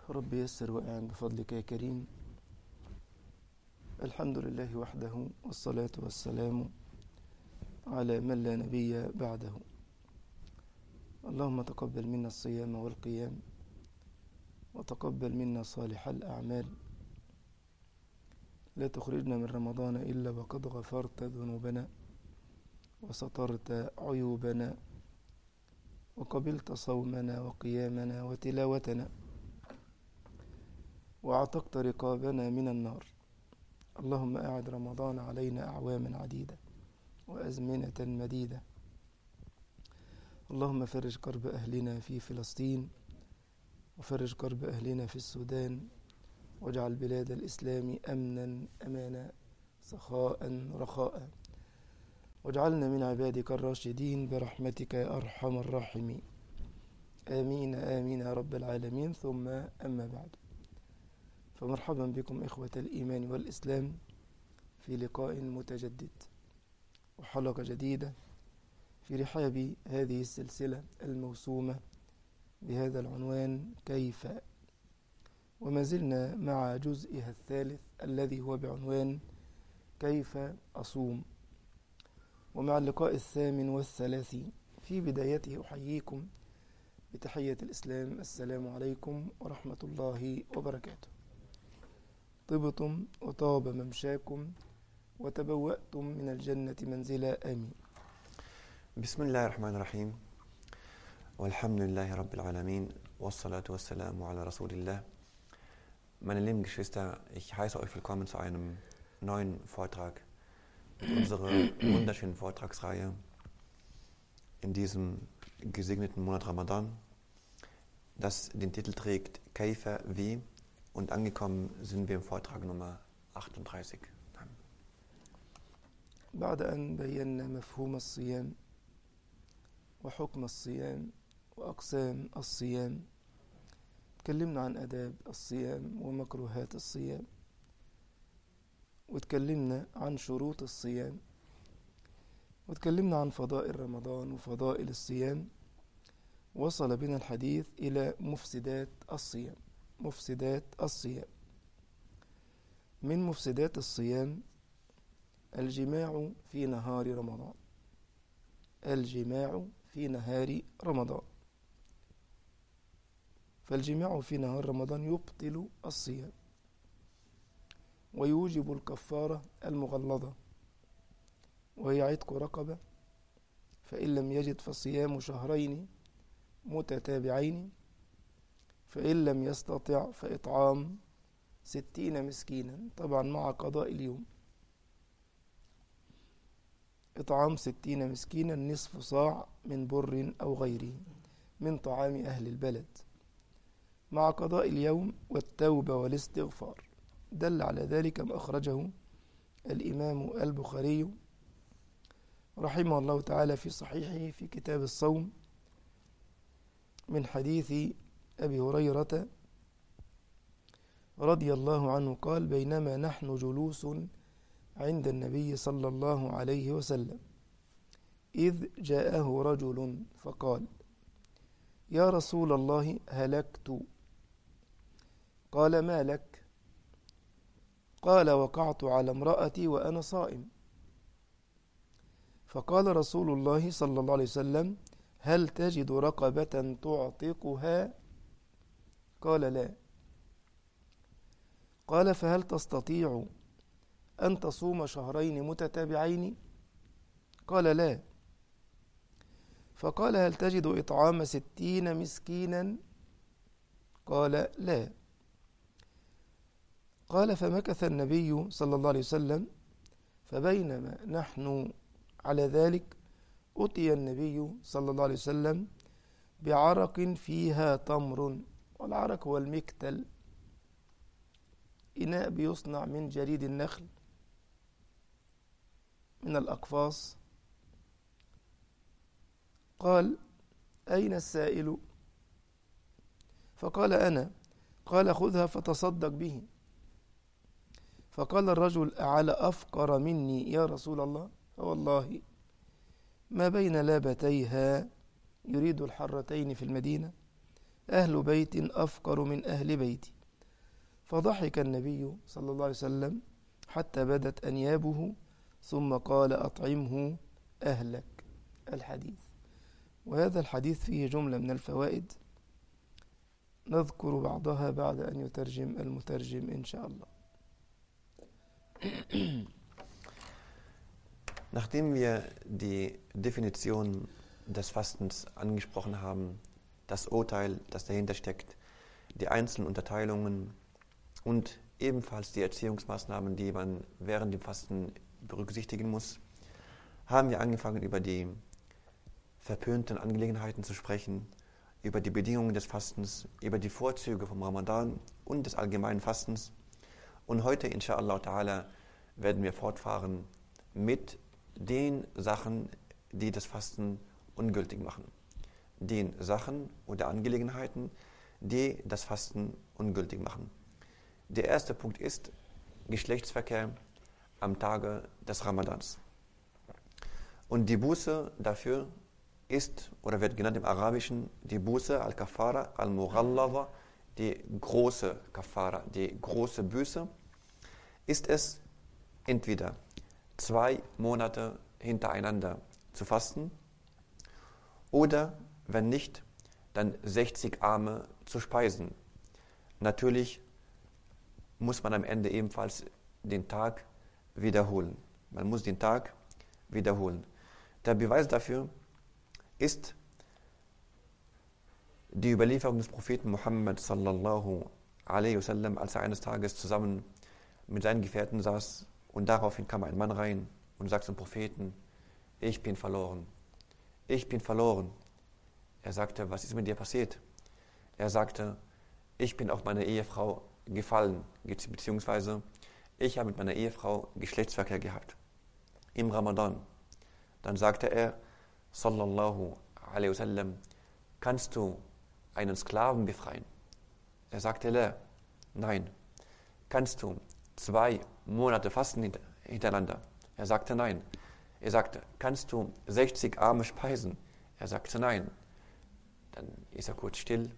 رب يسر وأعن بفضلك يا كريم الحمد لله وحده والصلاة والسلام على من لا نبي بعده اللهم تقبل منا الصيام والقيام وتقبل منا صالح الأعمال لا تخرجنا من رمضان إلا وقد غفرت ذنوبنا وسترت عيوبنا وقبلت صومنا وقيامنا وتلاوتنا وأعتقت رقابنا من النار اللهم أعد رمضان علينا أعواما عديدة وأزمنة مديدة اللهم فرج كرب أهلنا في فلسطين وفرج كرب أهلنا في السودان واجعل بلاد الإسلام أمنا أمانا سخاء رخاء واجعلنا من عبادك الراشدين برحمتك يا أرحم الراحمين آمين آمين يا رب العالمين ثم أما بعد فمرحبا بكم إخوة الإيمان والإسلام في لقاء متجدد وحلقة جديدة في رحاب هذه السلسلة الموسومة بهذا العنوان كيف وما زلنا مع جزئها الثالث الذي هو بعنوان كيف أصوم ومع اللقاء الثامن والثلاثين في بدايته أحييكم بتحية الإسلام السلام عليكم ورحمة الله وبركاته طبتم وطاب ممشاكم وتبوأتم من الجنة منزلا آمين بسم الله الرحمن الرحيم والحمد لله رب العالمين والصلاة والسلام على رسول الله Meine lieben Geschwister, ich heiße euch willkommen zu einem neuen Vortrag unserer wunderschönen Vortragsreihe in diesem gesegneten Monat Ramadan, das den Titel trägt Kaifa wie und angekommen sind wir im Vortrag Nummer 38. بعد أن بينا مفهوم الصيام وحكم الصيام وأقسام الصيام تكلمنا عن أداب الصيام ومكروهات الصيام وتكلمنا عن شروط الصيام وتكلمنا عن فضائل رمضان وفضائل الصيام وصل بنا الحديث إلى مفسدات الصيام مفسدات الصيام من مفسدات الصيام الجماع في نهار رمضان الجماع في نهار رمضان فالجماع في نهار رمضان يبطل الصيام ويوجب الكفارة المغلظة وهي عتق رقبة فإن لم يجد فصيام شهرين متتابعين فإن لم يستطع فإطعام ستين مسكينا طبعا مع قضاء اليوم إطعام ستين مسكينا نصف صاع من بر أو غيره من طعام أهل البلد مع قضاء اليوم والتوبة والاستغفار دل على ذلك ما أخرجه الإمام البخاري رحمه الله تعالى في صحيحه في كتاب الصوم من حديث أبي هريرة رضي الله عنه قال بينما نحن جلوس عند النبي صلى الله عليه وسلم إذ جاءه رجل فقال يا رسول الله هلكت قال ما لك قال وقعت على امرأتي وأنا صائم فقال رسول الله صلى الله عليه وسلم هل تجد رقبة تعتقها قال لا قال فهل تستطيع أن تصوم شهرين متتابعين قال لا فقال هل تجد إطعام ستين مسكينا قال لا قال فمكث النبي صلى الله عليه وسلم فبينما نحن على ذلك أتي النبي صلى الله عليه وسلم بعرق فيها تمر والعرق هو المكتل إناء بيصنع من جريد النخل من الأقفاص قال أين السائل فقال أنا قال خذها فتصدق به فقال الرجل أعلى أفقر مني يا رسول الله فوالله ما بين لابتيها يريد الحرتين في المدينة أهل بيت أفقر من أهل بيتي فضحك النبي صلى الله عليه وسلم حتى بدت أنيابه ثم قال أطعمه أهلك الحديث وهذا الحديث فيه جملة من الفوائد نذكر بعضها بعد أن يترجم المترجم إن شاء الله Nachdem wir die Definition des Fastens angesprochen haben, das Urteil, das dahinter steckt, die einzelnen Unterteilungen und ebenfalls die Erziehungsmaßnahmen, die man während dem Fasten berücksichtigen muss, haben wir angefangen über die verpönten Angelegenheiten zu sprechen, über die Bedingungen des Fastens, über die Vorzüge vom Ramadan und des allgemeinen Fastens. Und heute, inshallah ta'ala, werden wir fortfahren mit den Sachen, die das Fasten ungültig machen. Den Sachen oder Angelegenheiten, die das Fasten ungültig machen. Der erste Punkt ist Geschlechtsverkehr am Tage des Ramadans. Und die Buße dafür ist oder wird genannt im Arabischen die Buße al-Kafara al-Mughallada, die große Kafara, die große Büße, ist es entweder zwei Monate hintereinander zu fasten oder, wenn nicht, dann 60 Arme zu speisen. Natürlich muss man am Ende ebenfalls den Tag wiederholen. Man muss den Tag wiederholen. Der Beweis dafür ist die Überlieferung des Propheten Muhammad sallallahu alaihi wasallam, als er eines Tages zusammen mit seinen Gefährten saß und daraufhin kam ein Mann rein und sagte zum Propheten, ich bin verloren, ich bin verloren. Er sagte, was ist mit dir passiert? Er sagte, ich bin auf meine Ehefrau gefallen, beziehungsweise ich habe mit meiner Ehefrau Geschlechtsverkehr gehabt im Ramadan. Dann sagte er, sallallahu alaihi wasallam, kannst du einen Sklaven befreien? Er sagte, La, nein. Kannst du zwei Monate fasten hintereinander? Er sagte, nein. Er sagte, kannst du 60 Arme speisen? Er sagte, nein. Dann ist er kurz still,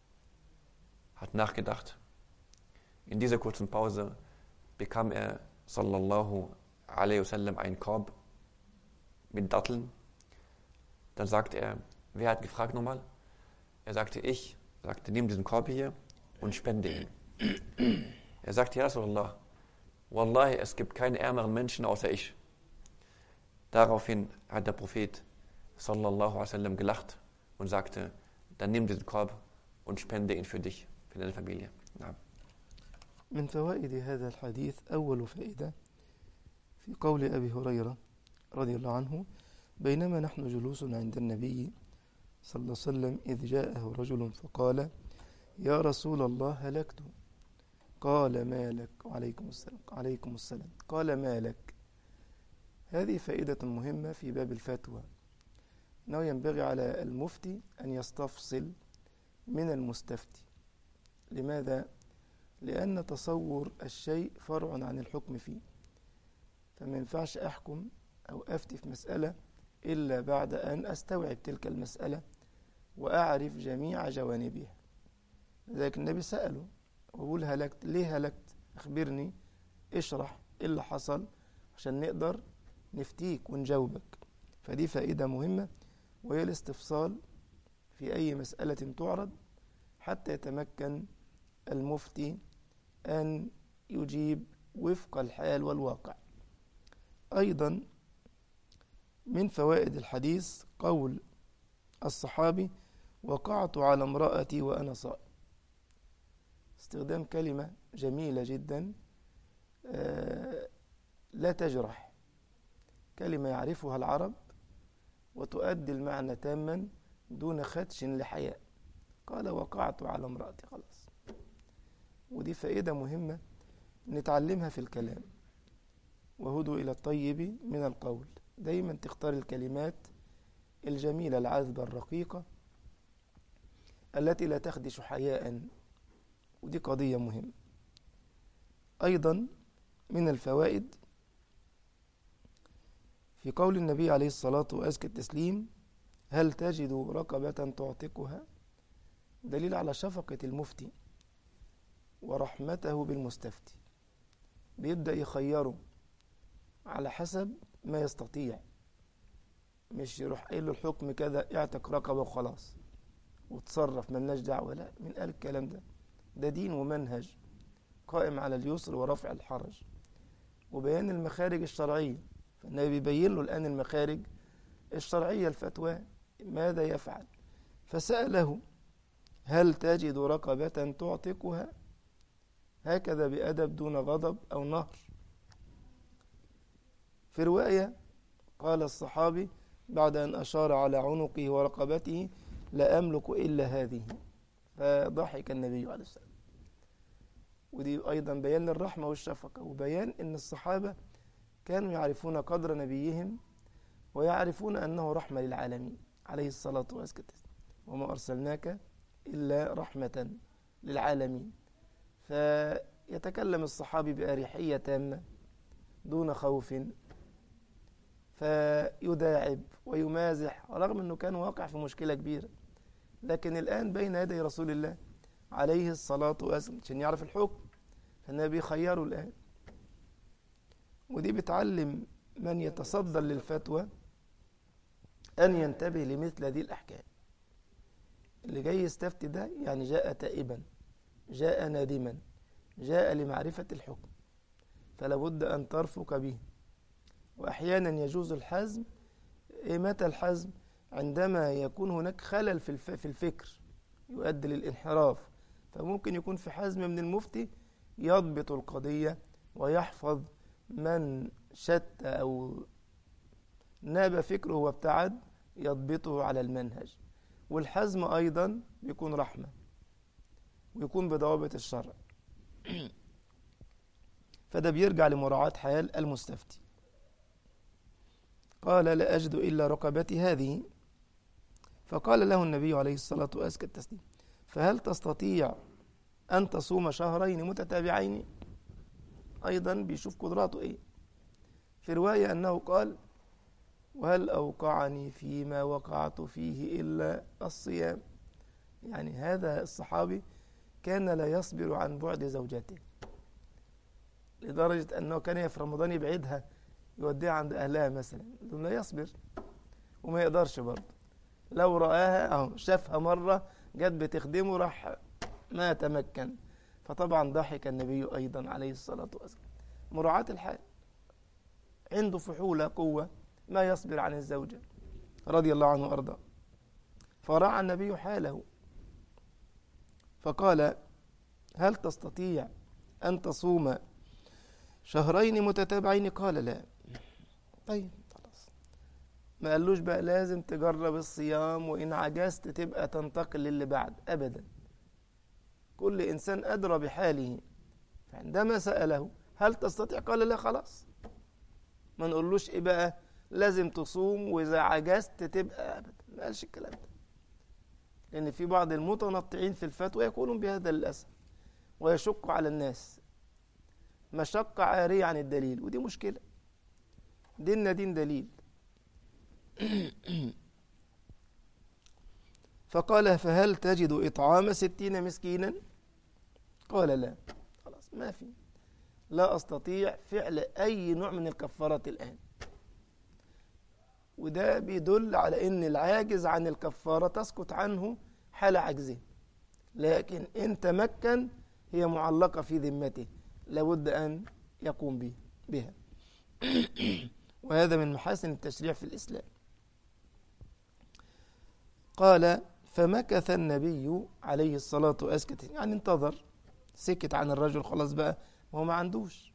hat nachgedacht. In dieser kurzen Pause bekam er, sallallahu alaihi wasallam, einen Korb mit Datteln dann sagte er, wer hat gefragt nochmal? Er sagte, ich. Er sagte, nimm diesen Korb hier und spende ihn. Er sagte, ja Rasulallah, Wallahi, es gibt keinen ärmeren Menschen außer ich. Daraufhin hat der Prophet sallallahu alaihi wasallam gelacht und sagte, dann nimm diesen Korb und spende ihn für dich, für deine Familie. Ja. من فوائد هذا الحديث أول فائدة في قول أبي هريرة رضي الله عنه بينما نحن جلوس عند النبي صلى الله عليه وسلم إذ جاءه رجل فقال يا رسول الله هلكت قال ما لك وعليكم السلام عليكم السلام قال ما لك هذه فائدة مهمة في باب الفتوى أنه ينبغي على المفتي أن يستفصل من المستفتي لماذا؟ لأن تصور الشيء فرع عن الحكم فيه فما ينفعش أحكم أو أفتي في مسألة إلا بعد أن أستوعب تلك المسألة وأعرف جميع جوانبها لذلك النبي سأله وقول هلكت ليه هلكت أخبرني اشرح إيه اللي حصل عشان نقدر نفتيك ونجاوبك فدي فائدة مهمة وهي الاستفصال في أي مسألة تعرض حتى يتمكن المفتي أن يجيب وفق الحال والواقع أيضا من فوائد الحديث قول الصحابي وقعت على امرأتي وأنا صائم استخدام كلمة جميلة جدا لا تجرح كلمة يعرفها العرب وتؤدي المعنى تاما دون خدش لحياء قال وقعت على امرأتي خلاص ودي فائدة مهمة نتعلمها في الكلام وهدوا إلى الطيب من القول دايما تختار الكلمات الجميلة العذبة الرقيقة التي لا تخدش حياء ودي قضية مهمة أيضا من الفوائد في قول النبي عليه الصلاة وأزكى التسليم هل تجد رقبة تعتقها دليل على شفقة المفتي ورحمته بالمستفتي بيبدأ يخيره على حسب ما يستطيع مش يروح قايل له الحكم كذا اعتق رقبة وخلاص وتصرف ملناش دعوة لا من قال الكلام ده ده دين ومنهج قائم على اليسر ورفع الحرج وبيان المخارج الشرعية فالنبي بيبين له الآن المخارج الشرعية الفتوى ماذا يفعل فسأله هل تجد رقبة تعتقها هكذا بأدب دون غضب أو نهر في رواية قال الصحابي بعد أن أشار على عنقه ورقبته لا أملك إلا هذه فضحك النبي عليه السلام ودي أيضا بيان للرحمة والشفقة وبيان أن الصحابة كانوا يعرفون قدر نبيهم ويعرفون أنه رحمة للعالمين عليه الصلاة والسلام وما أرسلناك إلا رحمة للعالمين فيتكلم الصحابي بأريحية تامة دون خوف فيداعب ويمازح رغم أنه كان واقع في مشكلة كبيرة لكن الآن بين يدي رسول الله عليه الصلاة والسلام عشان يعرف الحكم فالنبي خيره الآن ودي بتعلم من يتصدر للفتوى أن ينتبه لمثل هذه الأحكام اللي جاي يستفتي ده يعني جاء تائبا جاء نادما جاء لمعرفة الحكم فلا بد أن ترفق به وأحيانا يجوز الحزم إيه متى الحزم عندما يكون هناك خلل في في الفكر يؤدي للانحراف فممكن يكون في حزم من المفتي يضبط القضية ويحفظ من شت أو ناب فكره وابتعد يضبطه على المنهج والحزم أيضا بيكون رحمة ويكون بضوابط الشرع فده بيرجع لمراعاة حال المستفتي قال لا أجد إلا رقبتي هذه فقال له النبي عليه الصلاة وأزكى التسليم فهل تستطيع أن تصوم شهرين متتابعين أيضا بيشوف قدراته إيه في رواية أنه قال وهل أوقعني فيما وقعت فيه إلا الصيام يعني هذا الصحابي كان لا يصبر عن بعد زوجته لدرجة أنه كان في رمضان يبعدها يوديها عند أهلها مثلا لا يصبر وما يقدرش برضه لو رآها أو شافها مرة جت بتخدمه راح ما تمكن فطبعا ضحك النبي أيضا عليه الصلاة والسلام مراعاة الحال عنده فحولة قوة ما يصبر عن الزوجة رضي الله عنه وأرضاه فراعى النبي حاله فقال هل تستطيع أن تصوم شهرين متتابعين قال لا طيب خلاص ما قالوش بقى لازم تجرب الصيام وإن عجزت تبقى تنتقل للي بعد أبدا كل إنسان أدرى بحاله فعندما سأله هل تستطيع قال لا خلاص ما نقولوش إيه بقى لازم تصوم وإذا عجزت تبقى أبدا ما قالش الكلام ده لأن في بعض المتنطعين في الفتوى يقولون بهذا للأسف ويشق على الناس مشقة عارية عن الدليل ودي مشكلة ديننا دين دليل فقال فهل تجد إطعام ستين مسكينا قال لا خلاص ما في لا أستطيع فعل أي نوع من الكفارات الآن وده بيدل على ان العاجز عن الكفاره تسقط عنه حال عجزه لكن ان تمكن هي معلقه في ذمته لابد ان يقوم به بها وهذا من محاسن التشريع في الاسلام قال فمكث النبي عليه الصلاه والسلام يعني انتظر سكت عن الرجل خلاص بقى وهو ما عندوش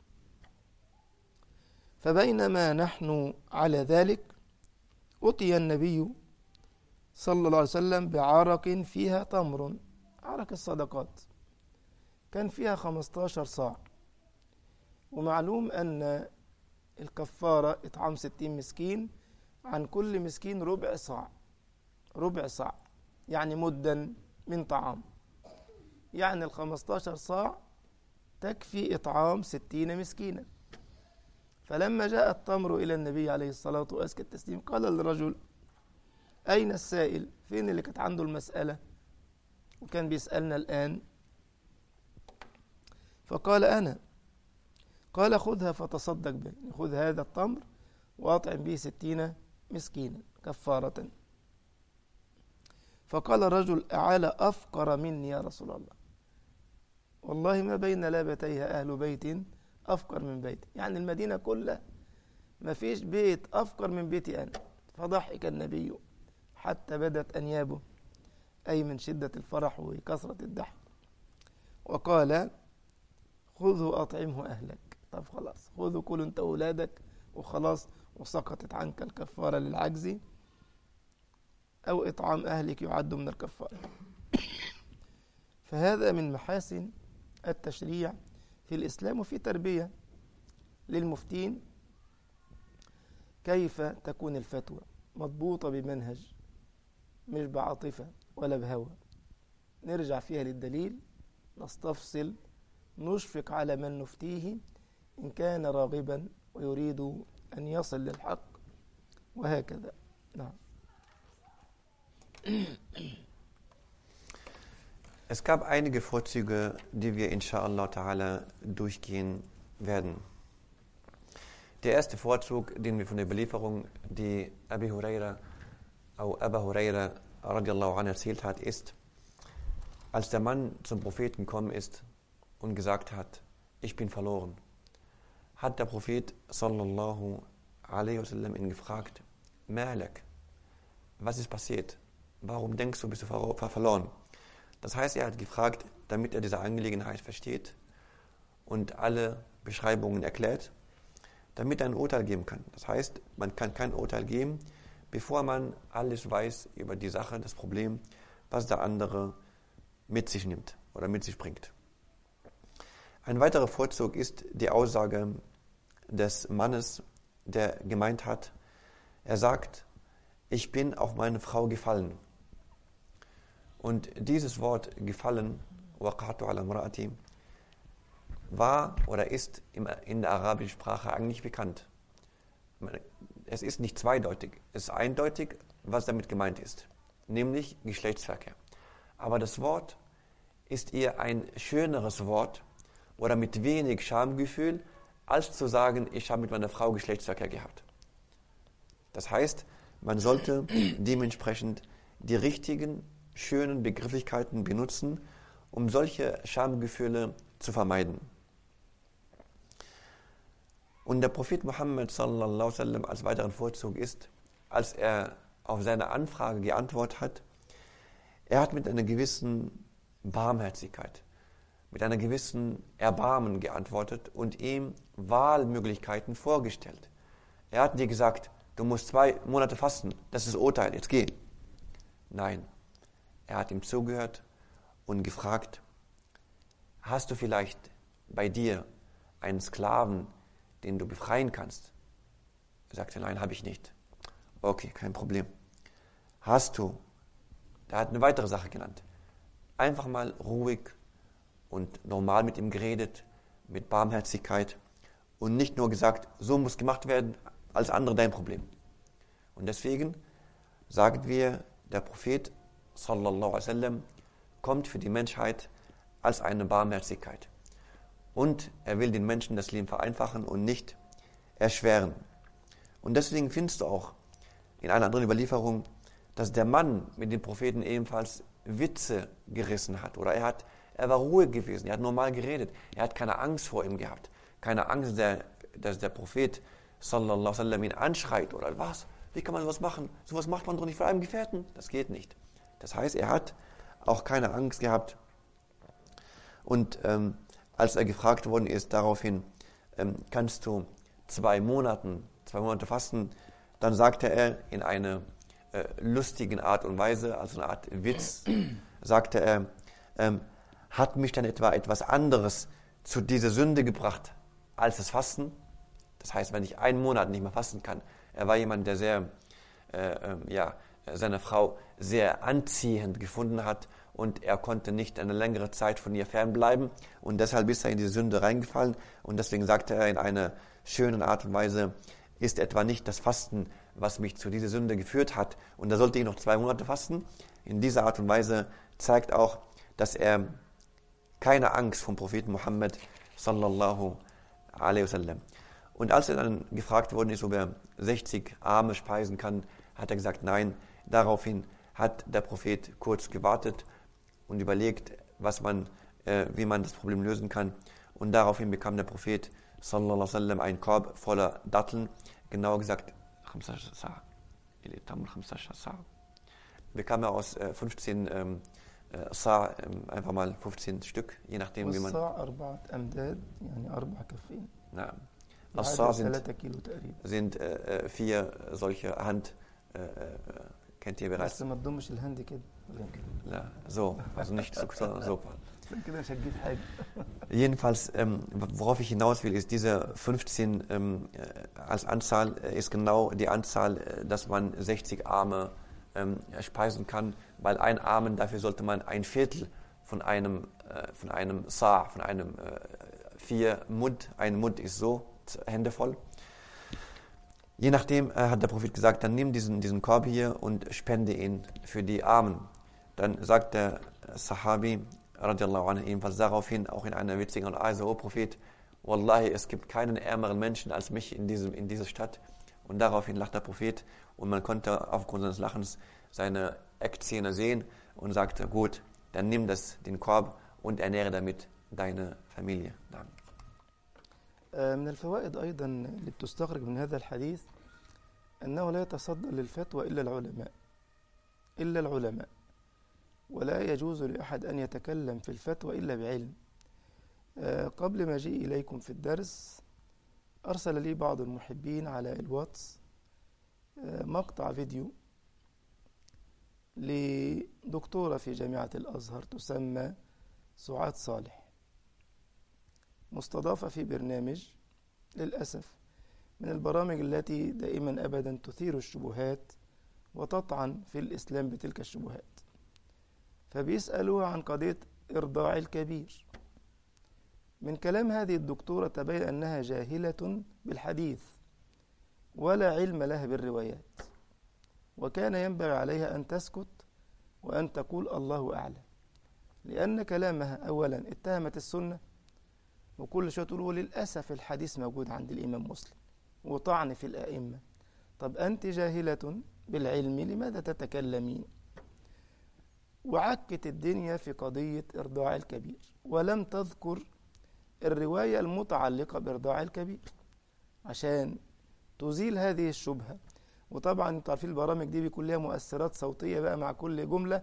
فبينما نحن على ذلك أتي النبي صلى الله عليه وسلم بعرق فيها تمر عرق الصدقات كان فيها 15 صاع ومعلوم أن الكفارة إطعام 60 مسكين عن كل مسكين ربع صاع ربع صاع يعني مدا من طعام يعني ال 15 صاع تكفي إطعام 60 مسكينا فلما جاء التمر إلى النبي عليه الصلاة والسلام التسليم قال للرجل أين السائل فين اللي كانت عنده المسألة وكان بيسألنا الآن فقال أنا قال خذها فتصدق به خذ هذا التمر وأطعم به ستين مسكينا كفارة فقال الرجل أعلى أفقر مني يا رسول الله والله ما بين لابتيها أهل بيت أفقر من بيتي يعني المدينة كلها ما فيش بيت أفقر من بيتي أنا فضحك النبي حتى بدت أنيابه أي من شدة الفرح وكثرة الضحك وقال خذه أطعمه أهلك طب خلاص خذوا كل أنت أولادك وخلاص وسقطت عنك الكفارة للعجز أو إطعام أهلك يعد من الكفارة فهذا من محاسن التشريع في الإسلام وفي تربية للمفتين كيف تكون الفتوى مضبوطة بمنهج مش بعاطفة ولا بهوى نرجع فيها للدليل نستفصل نشفق على من نفتيه إن كان راغبا ويريد أن يصل للحق وهكذا نعم Es gab einige Vorzüge, die wir inshallah ta'ala durchgehen werden. Der erste Vorzug, den wir von der Überlieferung, die Abi Huraira, auch Abu Huraira radiallahu anhu erzählt hat, ist, als der Mann zum Propheten gekommen ist und gesagt hat, ich bin verloren, hat der Prophet sallallahu alaihi wasallam ihn gefragt, Malak, was ist passiert? Warum denkst du, bist du verloren? Das heißt, er hat gefragt, damit er diese Angelegenheit versteht und alle Beschreibungen erklärt, damit er ein Urteil geben kann. Das heißt, man kann kein Urteil geben, bevor man alles weiß über die Sache, das Problem, was der andere mit sich nimmt oder mit sich bringt. Ein weiterer Vorzug ist die Aussage des Mannes, der gemeint hat, er sagt, ich bin auf meine Frau gefallen. Und dieses Wort gefallen, waqatu ala mraati, war oder ist in der arabischen Sprache eigentlich bekannt. Es ist nicht zweideutig, es ist eindeutig, was damit gemeint ist, nämlich Geschlechtsverkehr. Aber das Wort ist eher ein schöneres Wort oder mit wenig Schamgefühl, als zu sagen, ich habe mit meiner Frau Geschlechtsverkehr gehabt. Das heißt, man sollte dementsprechend die richtigen schönen Begrifflichkeiten benutzen, um solche Schamgefühle zu vermeiden. Und der Prophet Muhammad sallallahu sallam als weiteren Vorzug ist, als er auf seine Anfrage geantwortet hat, er hat mit einer gewissen Barmherzigkeit, mit einer gewissen Erbarmen geantwortet und ihm Wahlmöglichkeiten vorgestellt. Er hat dir gesagt, du musst zwei Monate fasten, das ist Urteil, jetzt geh. Nein, er hat ihm zugehört und gefragt, hast du vielleicht bei dir einen Sklaven, den du befreien kannst? Er sagte, nein, habe ich nicht. Okay, kein Problem. Hast du, er hat eine weitere Sache genannt, einfach mal ruhig und normal mit ihm geredet, mit Barmherzigkeit und nicht nur gesagt, so muss gemacht werden, als andere dein Problem. Und deswegen sagen wir, der Prophet sallallahu alaihi wasallam kommt für die Menschheit als eine Barmherzigkeit. Und er will den Menschen das Leben vereinfachen und nicht erschweren. Und deswegen findest du auch in einer anderen Überlieferung, dass der Mann mit dem Propheten ebenfalls Witze gerissen hat. Oder er, hat, er war ruhig gewesen, er hat normal geredet. Er hat keine Angst vor ihm gehabt. Keine Angst, dass der Prophet sallallahu alaihi wasallam ihn anschreit oder was? Wie kann man sowas machen? Sowas macht man doch nicht vor einem Gefährten. Das geht nicht. Das heißt, er hat auch keine Angst gehabt. Und ähm, als er gefragt worden ist, daraufhin, ähm, kannst du zwei Monaten, zwei Monate fasten, dann sagte er in einer äh, lustigen Art und Weise, also eine Art Witz, sagte er, ähm, hat mich dann etwa etwas anderes zu dieser Sünde gebracht als das Fasten? Das heißt, wenn ich einen Monat nicht mehr fasten kann, er war jemand, der sehr, äh, äh, ja, seine Frau sehr anziehend gefunden hat und er konnte nicht eine längere Zeit von ihr fernbleiben und deshalb ist er in die Sünde reingefallen und deswegen sagte er in einer schönen Art und Weise, ist etwa nicht das Fasten, was mich zu dieser Sünde geführt hat und da sollte ich noch zwei Monate fasten. In dieser Art und Weise zeigt auch, dass er keine Angst vom Propheten Muhammad sallallahu alaihi wasallam. Und als er dann gefragt worden ist, ob er 60 Arme speisen kann, hat er gesagt, nein. Daraufhin hat der Prophet kurz gewartet und überlegt, was man, äh, wie man das Problem lösen kann. Und daraufhin bekam der Prophet sallallahu alaihi wasallam einen Korb voller Datteln, genauer gesagt 15 Sa. Bekam er aus äh, 15 ähm, äh, Sa, ähm, einfach mal 15 Stück, je nachdem wie man. والصاع أربعة أمداد يعني أربع كفين Na, بعد As-Sa sind, ثلاثة كيلو تقريبا sind äh, äh, vier solche Hand, äh, äh, kennt ihr bereits? بس ما تضمش الهند كده ولا كده Ja, so, also nicht so, so, so. عشان كده مش هتجيب حاجة Jedenfalls, ähm, worauf ich hinaus will, ist diese 15 ähm, äh, als Anzahl äh, ist genau die Anzahl, äh, dass man 60 Arme ähm, speisen kann, weil ein Armen, dafür sollte man ein Viertel von einem, äh, von einem Sa, von einem äh, vier Mund, ein Mund ist so, z- Hände voll. Je nachdem äh, hat der Prophet gesagt, dann nimm diesen, diesen Korb hier und spende ihn für die Armen. Dann sagt der Sahabi, radiallahu anhu, ebenfalls daraufhin, auch in einer witzigen Weise, O Prophet, Wallahi, es gibt keinen ärmeren Menschen als mich in, diesem, in dieser Stadt. Und daraufhin lacht der Prophet und man konnte aufgrund seines Lachens seine Eckzähne sehen und sagte, gut, dann nimm das, den Korb und ernähre damit deine Familie. Danke. آه، من الفوائد أيضا اللي بتستخرج من هذا الحديث أنه لا يتصدى للفتوى إلا العلماء إلا العلماء ولا يجوز لأحد أن يتكلم في الفتوى إلا بعلم آه، قبل مجيء إليكم في الدرس أرسل لي بعض المحبين على الواتس آه، مقطع فيديو لدكتورة في جامعة الأزهر تسمى سعاد صالح مستضافة في برنامج للأسف من البرامج التي دائما أبدا تثير الشبهات وتطعن في الإسلام بتلك الشبهات فبيسألوها عن قضية إرضاع الكبير من كلام هذه الدكتورة تبين أنها جاهلة بالحديث ولا علم لها بالروايات وكان ينبغي عليها أن تسكت وأن تقول الله أعلم لأن كلامها أولا اتهمت السنة وكل شويه تقول وللاسف الحديث موجود عند الامام مسلم وطعن في الائمه طب انت جاهله بالعلم لماذا تتكلمين وعكت الدنيا في قضيه ارضاع الكبير ولم تذكر الروايه المتعلقه بارضاع الكبير عشان تزيل هذه الشبهه وطبعا انتوا عارفين البرامج دي بيكون لها مؤثرات صوتيه بقى مع كل جمله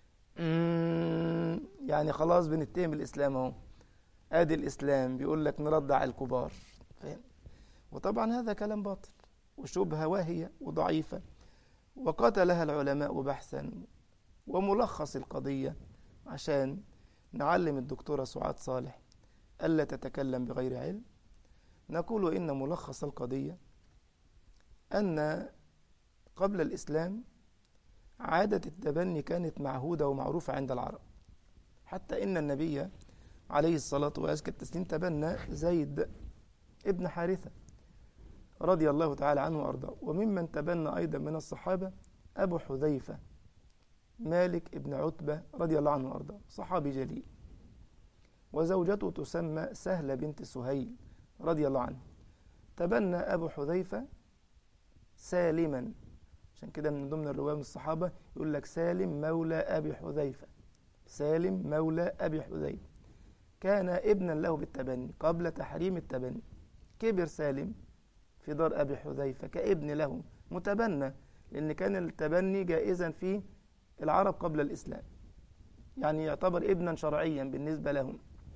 مم، يعني خلاص بنتهم الاسلام اهو ادي الاسلام بيقول لك نرضع الكبار فاهم وطبعا هذا كلام باطل وشبهه واهيه وضعيفه وقتلها العلماء بحثا وملخص القضيه عشان نعلم الدكتوره سعاد صالح الا تتكلم بغير علم نقول ان ملخص القضيه ان قبل الاسلام عاده التبني كانت معهوده ومعروفه عند العرب حتى ان النبي عليه الصلاة وأزكى التسليم تبنى زيد ابن حارثة رضي الله تعالى عنه وأرضاه وممن تبنى أيضا من الصحابة أبو حذيفة مالك ابن عتبة رضي الله عنه وأرضاه صحابي جليل وزوجته تسمى سهلة بنت سهيل رضي الله عنه تبنى أبو حذيفة سالما عشان كده من ضمن الرواية من الصحابة يقول لك سالم مولى أبي حذيفة سالم مولى أبي حذيفة كان ابنا له بالتبني قبل تحريم التبني كبر سالم في دار أبي حذيفة كابن له متبنى لأن كان التبني جائزا في العرب قبل الإسلام يعني يعتبر ابنا شرعيا بالنسبة لهم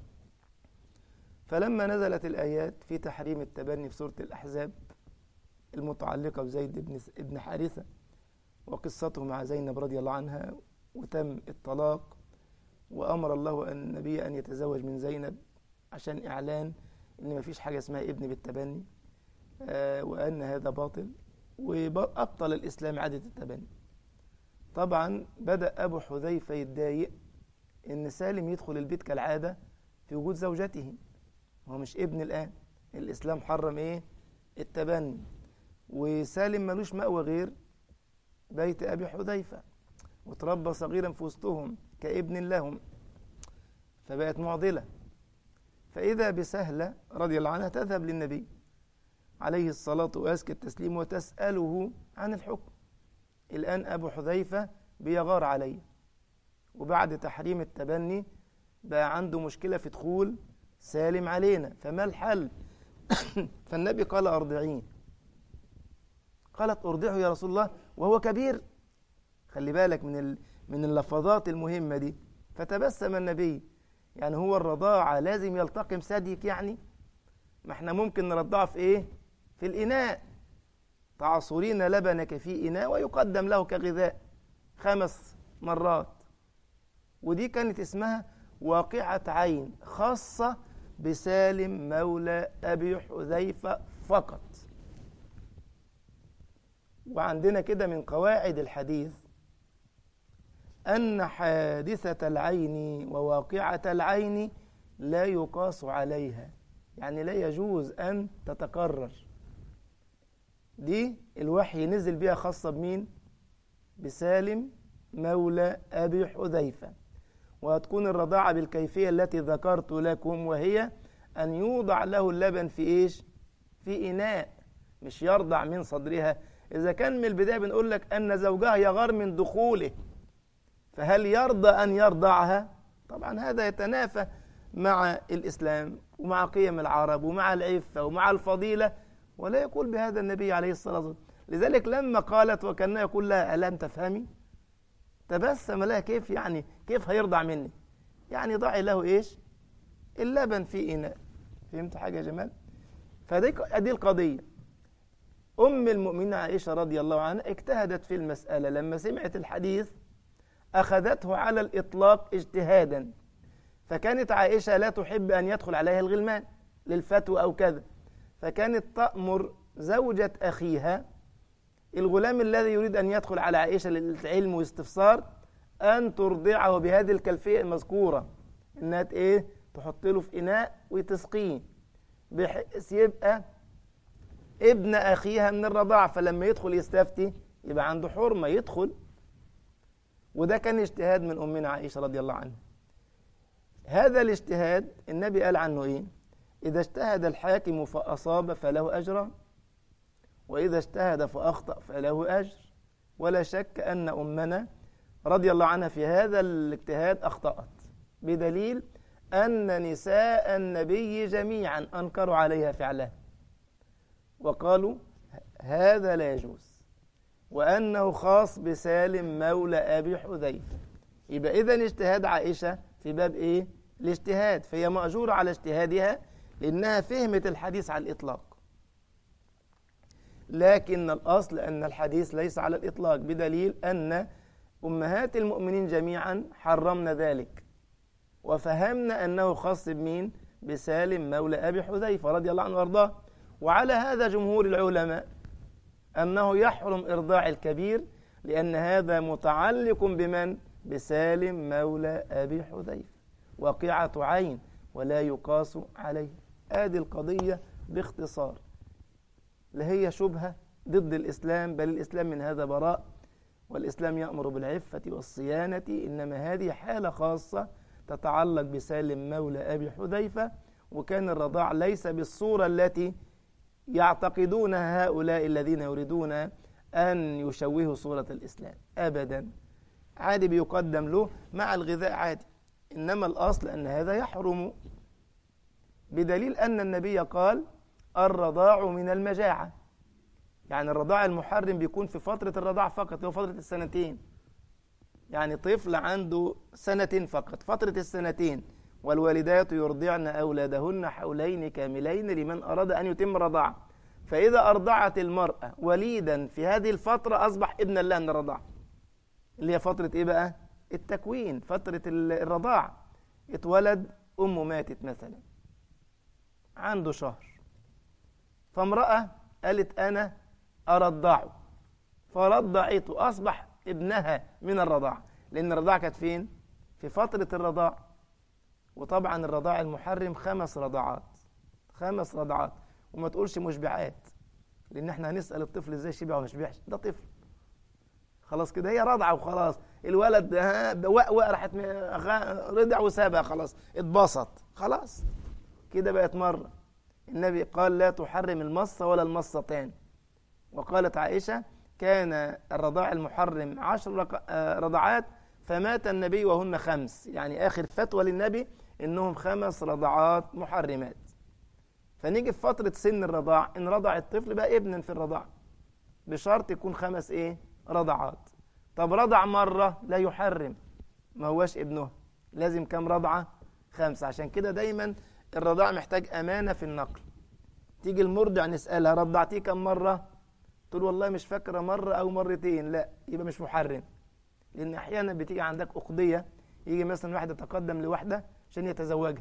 فلما نزلت الآيات في تحريم التبني في سورة الأحزاب المتعلقة بزيد بن ابن حارثة وقصته مع زينب رضي الله عنها وتم الطلاق وأمر الله أن النبي أن يتزوج من زينب عشان إعلان إن مفيش حاجة اسمها ابن بالتبني آه وأن هذا باطل وأبطل الإسلام عادة التبني طبعا بدأ أبو حذيفة يتضايق إن سالم يدخل البيت كالعادة في وجود زوجته هو مش ابن الآن الإسلام حرم إيه التبني وسالم ملوش مأوى غير بيت أبي حذيفة وتربى صغيرا في وسطهم كابن لهم فبقت معضلة فإذا بسهلة رضي الله عنها تذهب للنبي عليه الصلاة وأزكى التسليم وتسأله عن الحكم الآن أبو حذيفة بيغار عليه وبعد تحريم التبني بقى عنده مشكلة في دخول سالم علينا فما الحل فالنبي قال أرضعين قالت أرضعه يا رسول الله وهو كبير خلي بالك من ال... من اللفظات المهمة دي فتبسم النبي يعني هو الرضاعة لازم يلتقم ثديك يعني ما احنا ممكن نرضعه في ايه في الإناء تعصرين لبنك في إناء ويقدم له كغذاء خمس مرات ودي كانت اسمها واقعة عين خاصة بسالم مولى أبي حذيفة فقط وعندنا كده من قواعد الحديث أن حادثة العين وواقعة العين لا يقاس عليها يعني لا يجوز أن تتكرر دي الوحي نزل بها خاصة بمين بسالم مولى أبي حذيفة وهتكون الرضاعة بالكيفية التي ذكرت لكم وهي أن يوضع له اللبن في إيش في إناء مش يرضع من صدرها إذا كان من البداية بنقول لك أن زوجها يغار من دخوله فهل يرضى أن يرضعها طبعا هذا يتنافى مع الإسلام ومع قيم العرب ومع العفة ومع الفضيلة ولا يقول بهذا النبي عليه الصلاة والسلام لذلك لما قالت وكان يقول لها ألم تفهمي تبسم لها كيف يعني كيف هيرضع مني يعني ضعي له إيش اللبن في إناء فهمت حاجة يا جمال فدي دي القضية أم المؤمنين عائشة رضي الله عنها اجتهدت في المسألة لما سمعت الحديث أخذته على الإطلاق اجتهادا فكانت عائشة لا تحب أن يدخل عليها الغلمان للفتوى أو كذا فكانت تأمر زوجة أخيها الغلام الذي يريد أن يدخل على عائشة للعلم واستفسار أن ترضعه بهذه الكلفية المذكورة إنها إيه تحط له في إناء وتسقيه بحيث يبقى ابن أخيها من الرضاع فلما يدخل يستفتي يبقى عنده حرمة يدخل وده كان اجتهاد من أمنا عائشة رضي الله عنها هذا الاجتهاد النبي قال عنه إيه إذا اجتهد الحاكم فأصاب فله أجر وإذا اجتهد فأخطأ فله أجر ولا شك أن أمنا رضي الله عنها في هذا الاجتهاد أخطأت بدليل أن نساء النبي جميعا أنكروا عليها فعلها وقالوا هذا لا يجوز وأنه خاص بسالم مولى أبي حذيفة يبقى إذا اجتهاد عائشة في باب إيه؟ الاجتهاد فهي مأجورة على اجتهادها لأنها فهمت الحديث على الإطلاق لكن الأصل أن الحديث ليس على الإطلاق بدليل أن أمهات المؤمنين جميعا حرمنا ذلك وفهمنا أنه خاص بمين بسالم مولى أبي حذيفة رضي الله عنه وارضاه وعلى هذا جمهور العلماء أنه يحرم إرضاع الكبير لأن هذا متعلق بمن بسالم مولى أبي حذيفة واقعة عين ولا يقاس عليه آدي القضية باختصار لا هي شبهة ضد الإسلام بل الإسلام من هذا براء والإسلام يأمر بالعفة والصيانة إنما هذه حالة خاصة تتعلق بسالم مولى أبي حذيفة وكان الرضاع ليس بالصورة التي يعتقدونها هؤلاء الذين يريدون أن يشوهوا صورة الإسلام أبدا عادي بيقدم له مع الغذاء عادي إنما الأصل أن هذا يحرم بدليل أن النبي قال الرضاع من المجاعة يعني الرضاع المحرم بيكون في فترة الرضاع فقط هو فترة السنتين يعني طفل عنده سنة فقط فترة السنتين والوالدات يرضعن أولادهن حولين كاملين لمن أراد أن يتم الرضاعة فإذا أرضعت المرأة وليدا في هذه الفترة أصبح ابنا لها من الرضاعة اللي هي فترة إيه بقى؟ التكوين فترة الرضاعة اتولد أمه ماتت مثلا عنده شهر فامرأة قالت أنا أرضعه فرضعته أصبح ابنها من الرضاعة لأن الرضاعة كانت فين؟ في فترة الرضاعة وطبعا الرضاع المحرم خمس رضعات خمس رضعات وما تقولش مشبعات لان احنا هنسال الطفل ازاي شبع وما شبعش ده طفل خلاص كده هي رضعه وخلاص الولد ها وقوق راحت م- غ- رضع وسابها خلاص اتبسط خلاص كده بقت مره النبي قال لا تحرم المصة ولا المصتان وقالت عائشة كان الرضاع المحرم عشر رق- آه، رضعات فمات النبي وهن خمس يعني آخر فتوى للنبي إنهم خمس رضعات محرمات فنيجي في فترة سن الرضاع إن رضع الطفل بقى ابنا في الرضاع بشرط يكون خمس إيه رضعات طب رضع مرة لا يحرم ما هواش ابنه لازم كم رضعة خمسة عشان كده دايما الرضاع محتاج أمانة في النقل تيجي المرضع نسألها رضعتيه كم مرة تقول والله مش فاكرة مرة أو مرتين لا يبقى مش محرم لأن أحيانا بتيجي عندك أقضية يجي مثلا واحد يتقدم لواحدة عشان يتزوجها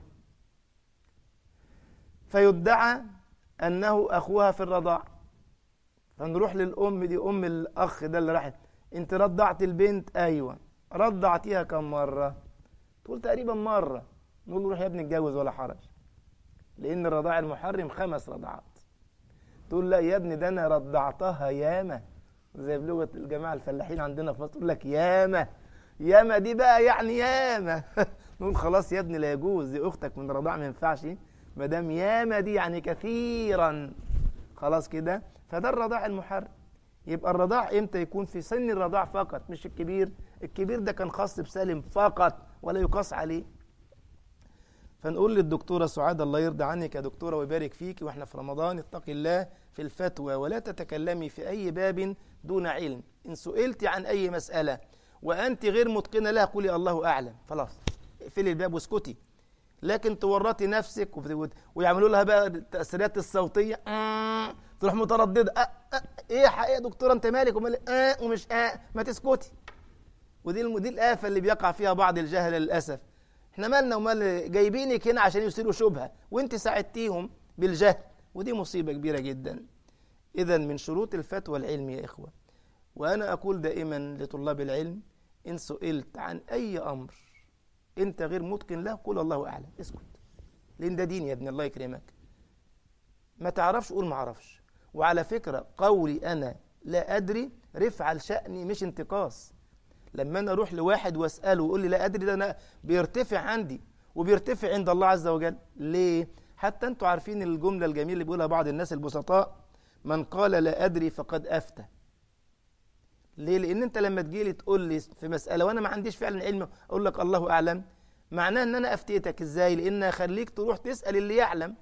فيدعى أنه أخوها في الرضاع فنروح للأم دي أم الأخ ده اللي راحت أنت رضعت البنت أيوة رضعتيها كم مرة تقول تقريبا مرة نقول له روح يا ابني اتجوز ولا حرج لأن الرضاع المحرم خمس رضعات تقول لا يا ابني ده أنا رضعتها ياما زي بلغة الجماعة الفلاحين عندنا في مصر تقول لك ياما ياما دي بقى يعني ياما نقول خلاص يا ابني لا يجوز دي أختك من الرضاع ما ينفعش ما دام ياما دي يعني كثيرا خلاص كده فده الرضاع المحرم يبقى الرضاع امتى يكون في سن الرضاع فقط مش الكبير الكبير ده كان خاص بسالم فقط ولا يقاس عليه فنقول للدكتورة سعاد الله يرضى عنك يا دكتورة ويبارك فيك واحنا في رمضان اتقي الله في الفتوى ولا تتكلمي في أي باب دون علم إن سئلت عن أي مسألة وأنت غير متقنة لها قولي الله أعلم خلاص اقفلي الباب واسكتي لكن تورطي نفسك وبت- ويعملوا لها بقى التأثيرات الصوتية آه تروح مترددة آه آه ايه حق- إيه يا دكتورة انت مالك ومالك آه ومش آه ما تسكتي ودي الم- دي الآفة اللي بيقع فيها بعض الجهل للأسف احنا مالنا ومال جايبينك هنا عشان يثيروا شبهة وانت ساعدتيهم بالجهل ودي مصيبة كبيرة جدا إذا من شروط الفتوى العلم يا إخوة وأنا أقول دائما لطلاب العلم إن سئلت عن أي أمر أنت غير متقن له قول الله أعلم اسكت لأن ده دين يا ابني الله يكرمك ما تعرفش قول ما أعرفش وعلى فكرة قولي أنا لا أدري رفع لشأني مش انتقاص لما أنا أروح لواحد وأسأله ويقول لي لا أدري ده أنا بيرتفع عندي وبيرتفع عند الله عز وجل ليه؟ حتى أنتوا عارفين الجملة الجميلة اللي بيقولها بعض الناس البسطاء من قال لا أدري فقد أفتى ليه؟ لأن أنت لما تجيلي تقول لي في مسألة وأنا ما عنديش فعلا علم أقول لك الله أعلم معناه إن أنا أفتيتك إزاي؟ لأن أخليك تروح تسأل اللي يعلم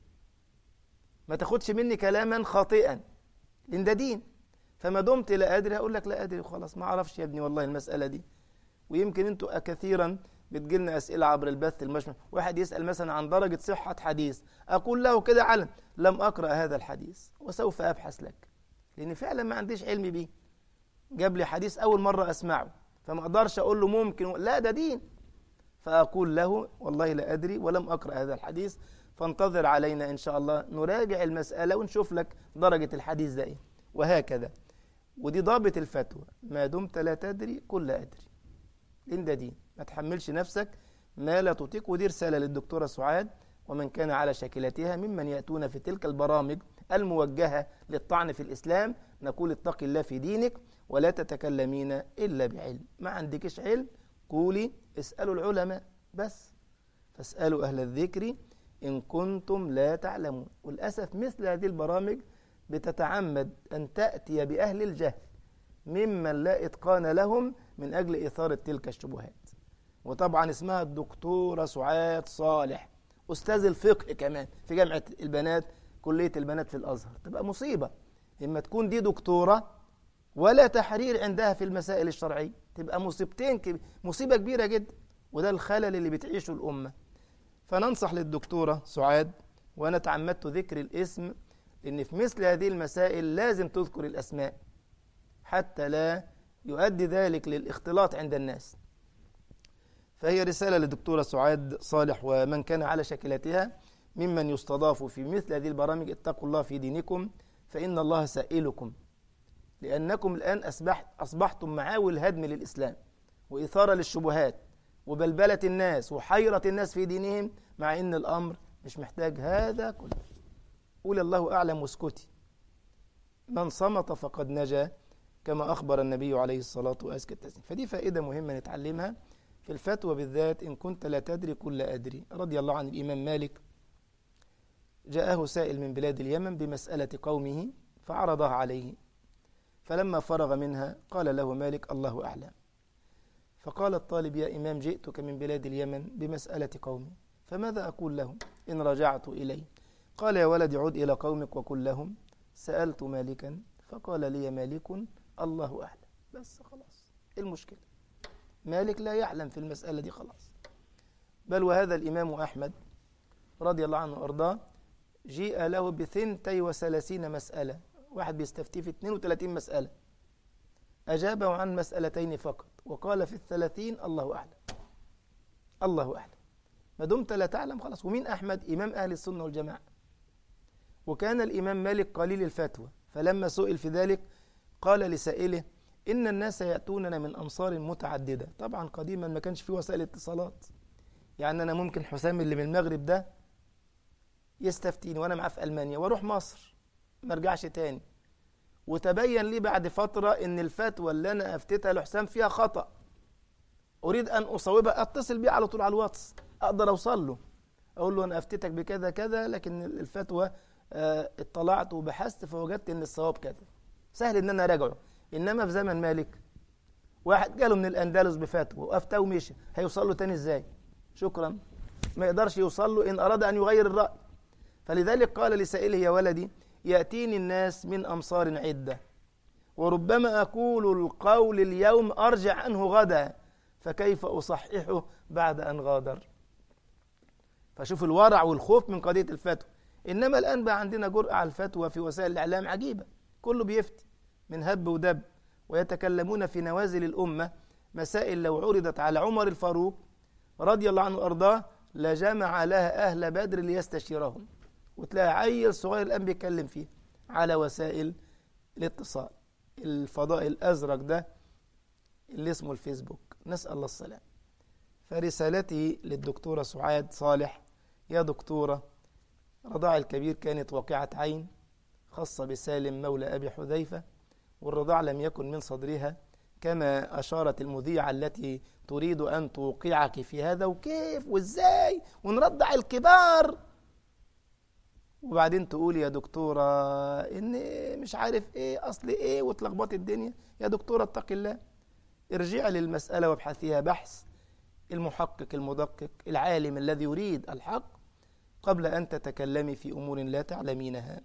ما تاخدش مني كلاما خاطئا لأن ده دين فما دمت لا أدري هقول لك لا أدري وخلاص ما أعرفش يا ابني والله المسألة دي ويمكن أنتوا كثيرا بتجيلنا أسئلة عبر البث المشمل واحد يسأل مثلا عن درجة صحة حديث أقول له كده علم لم أقرأ هذا الحديث وسوف أبحث لك لأن فعلا ما عنديش علم بيه جاب لي حديث أول مرة أسمعه فما أقدرش أقول له ممكن لا ده دين فأقول له والله لا أدري ولم أقرأ هذا الحديث فانتظر علينا إن شاء الله نراجع المسألة ونشوف لك درجة الحديث ده إيه وهكذا ودي ضابط الفتوى ما دمت لا تدري قل لا أدري لأن ده دين ما تحملش نفسك ما لا تطيق ودي رسالة للدكتورة سعاد ومن كان على شاكلتها ممن يأتون في تلك البرامج الموجهة للطعن في الإسلام نقول اتق الله في دينك ولا تتكلمين إلا بعلم ما عندكش علم قولي اسألوا العلماء بس فاسألوا أهل الذكر إن كنتم لا تعلمون وللأسف مثل هذه البرامج بتتعمد أن تأتي بأهل الجهل ممن لا إتقان لهم من أجل إثارة تلك الشبهات وطبعا اسمها الدكتورة سعاد صالح أستاذ الفقه كمان في جامعة البنات كلية البنات في الأزهر تبقى مصيبة إما تكون دي دكتورة ولا تحرير عندها في المسائل الشرعية تبقى مصيبتين كب... مصيبة كبيرة جدا وده الخلل اللي بتعيشه الأمة فننصح للدكتورة سعاد وأنا تعمدت ذكر الاسم لأن في مثل هذه المسائل لازم تذكر الأسماء حتى لا يؤدي ذلك للاختلاط عند الناس فهي رسالة للدكتورة سعاد صالح ومن كان على شكلتها ممن يستضاف في مثل هذه البرامج اتقوا الله في دينكم فإن الله سائلكم لأنكم الآن أصبحت أصبحتم معاول هدم للإسلام وإثارة للشبهات وبلبلة الناس وحيرة الناس في دينهم مع إن الأمر مش محتاج هذا كله قول الله أعلم واسكتي من صمت فقد نجا كما أخبر النبي عليه الصلاة وأزكى التسليم فدي فائدة مهمة نتعلمها في الفتوى بالذات إن كنت لا تدري كل أدري رضي الله عن الإمام مالك جاءه سائل من بلاد اليمن بمسألة قومه فعرضها عليه فلما فرغ منها قال له مالك الله أعلم فقال الطالب يا إمام جئتك من بلاد اليمن بمسألة قومي فماذا أقول لهم إن رجعت إليه قال يا ولد عد إلى قومك وقل لهم سألت مالكا فقال لي مالك الله أعلم بس خلاص إيه المشكلة مالك لا يعلم في المسألة دي خلاص بل وهذا الإمام أحمد رضي الله عنه وأرضاه جيء له بثنتي وثلاثين مسألة واحد بيستفتي في 32 مسألة أجابه عن مسألتين فقط وقال في الثلاثين الله أعلم الله أعلم ما دمت لا تعلم خلاص ومين أحمد إمام أهل السنة والجماعة وكان الإمام مالك قليل الفتوى فلما سئل في ذلك قال لسائله إن الناس يأتوننا من أمصار متعددة طبعا قديما ما كانش في وسائل اتصالات يعني أنا ممكن حسام اللي من المغرب ده يستفتيني وأنا معاه في ألمانيا وأروح مصر ما ارجعش تاني وتبين لي بعد فترة إن الفتوى اللي أنا أفتيتها لحسام فيها خطأ أريد أن أصوبها أتصل بيه على طول على الواتس أقدر أوصل له أقول له أنا أفتيتك بكذا كذا لكن الفتوى آه، اطلعت وبحثت فوجدت إن الصواب كذا سهل إن أنا أراجعه إنما في زمن مالك واحد جاله من الأندلس بفتوى وأفتاه ومشي هيوصل له تاني إزاي شكرا ما يقدرش يوصل له إن أراد أن يغير الرأي فلذلك قال لسائله يا ولدي يأتيني الناس من أمصار عدة وربما أقول القول اليوم أرجع عنه غدا فكيف أصححه بعد أن غادر فشوف الورع والخوف من قضية الفتوى إنما الآن بقى عندنا جرأة على الفتوى في وسائل الإعلام عجيبة كله بيفتي من هب ودب ويتكلمون في نوازل الأمة مسائل لو عرضت على عمر الفاروق رضي الله عنه وأرضاه لجمع لها أهل بدر ليستشيرهم وتلاقي عيل صغير الآن بيتكلم فيه على وسائل الاتصال الفضاء الأزرق ده اللي اسمه الفيسبوك نسأل الله السلام فرسالتي للدكتورة سعاد صالح يا دكتورة رضاع الكبير كانت واقعة عين خاصة بسالم مولى أبي حذيفة والرضاع لم يكن من صدرها كما أشارت المذيعة التي تريد أن توقعك في هذا وكيف وإزاي ونرضع الكبار وبعدين تقول يا دكتورة إن مش عارف إيه أصل إيه وتلخبطي الدنيا يا دكتورة اتق الله ارجعي للمسألة وابحثيها بحث المحقق المدقق العالم الذي يريد الحق قبل أن تتكلمي في أمور لا تعلمينها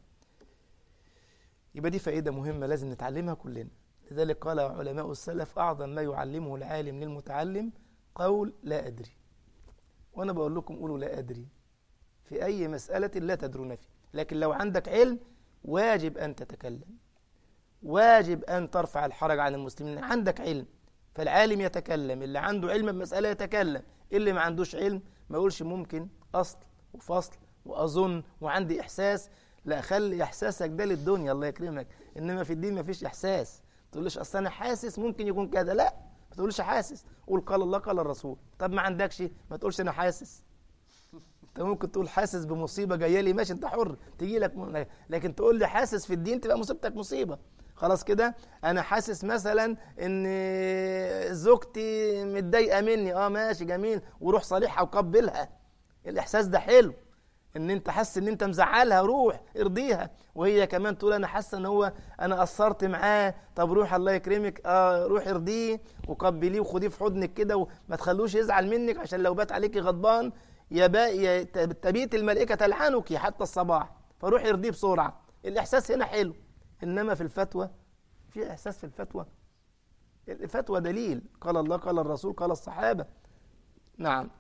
يبقى دي فائدة مهمة لازم نتعلمها كلنا لذلك قال علماء السلف أعظم ما يعلمه العالم للمتعلم قول لا أدري وأنا بقول لكم قولوا لا أدري في أي مسألة لا تدرون فيه لكن لو عندك علم واجب أن تتكلم واجب أن ترفع الحرج عن المسلمين عندك علم فالعالم يتكلم اللي عنده علم بمسألة يتكلم اللي ما عندوش علم ما يقولش ممكن أصل وفصل وأظن وعندي إحساس لا خلي إحساسك ده للدنيا الله يكرمك إنما في الدين ما فيش إحساس ما تقولش أصل أنا حاسس ممكن يكون كذا لا ما تقولش حاسس قول قال الله قال الرسول طب ما عندكش ما تقولش أنا حاسس انت ممكن تقول حاسس بمصيبه جايه لي ماشي انت حر تيجي لك م... لكن تقول لي حاسس في الدين تبقى مصيبتك مصيبه خلاص كده انا حاسس مثلا ان زوجتي متضايقه مني اه ماشي جميل وروح صالحها وقبلها الاحساس ده حلو ان انت حاسس ان انت مزعلها روح ارضيها وهي كمان تقول انا حاسه ان هو انا قصرت معاه طب روح الله يكرمك اه روح ارضيه وقبليه وخديه في حضنك كده وما تخلوش يزعل منك عشان لو بات عليكي غضبان يا تبيت الملائكه تلعنك حتى الصباح فروح ارضيه بسرعه الاحساس هنا حلو انما في الفتوى في احساس في الفتوى الفتوى دليل قال الله قال الرسول قال الصحابه نعم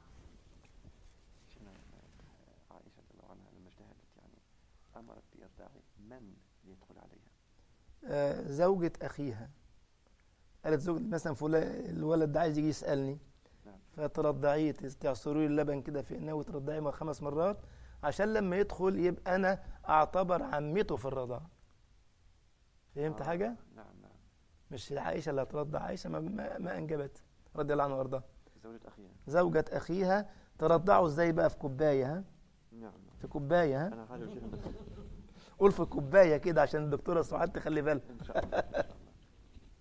عائشة رضي الله عنها لما اجتهدت يعني أمرت بإرضاع من يدخل عليها آه، زوجة أخيها قالت زوجة مثلا فلان الولد ده عايز يجي يسألني نعم. فترضعيه تعصري اللبن كده في إناء وترضعيه مع خمس مرات عشان لما يدخل يبقى أنا أعتبر عمته في الرضاعة فهمت آه، حاجة؟ نعم نعم مش عائشة اللي هترضع عائشة ما, ما, ما أنجبت رضي الله عنها وأرضاها زوجة أخيها زوجة أخيها ترضعه إزاي بقى في كوباية ها؟ نعم نعم في كوباية ها؟ أنا عارف شيخ بس قول في كوباية كده عشان الدكتورة سعاد تخلي بالها إن شاء الله إن شاء الله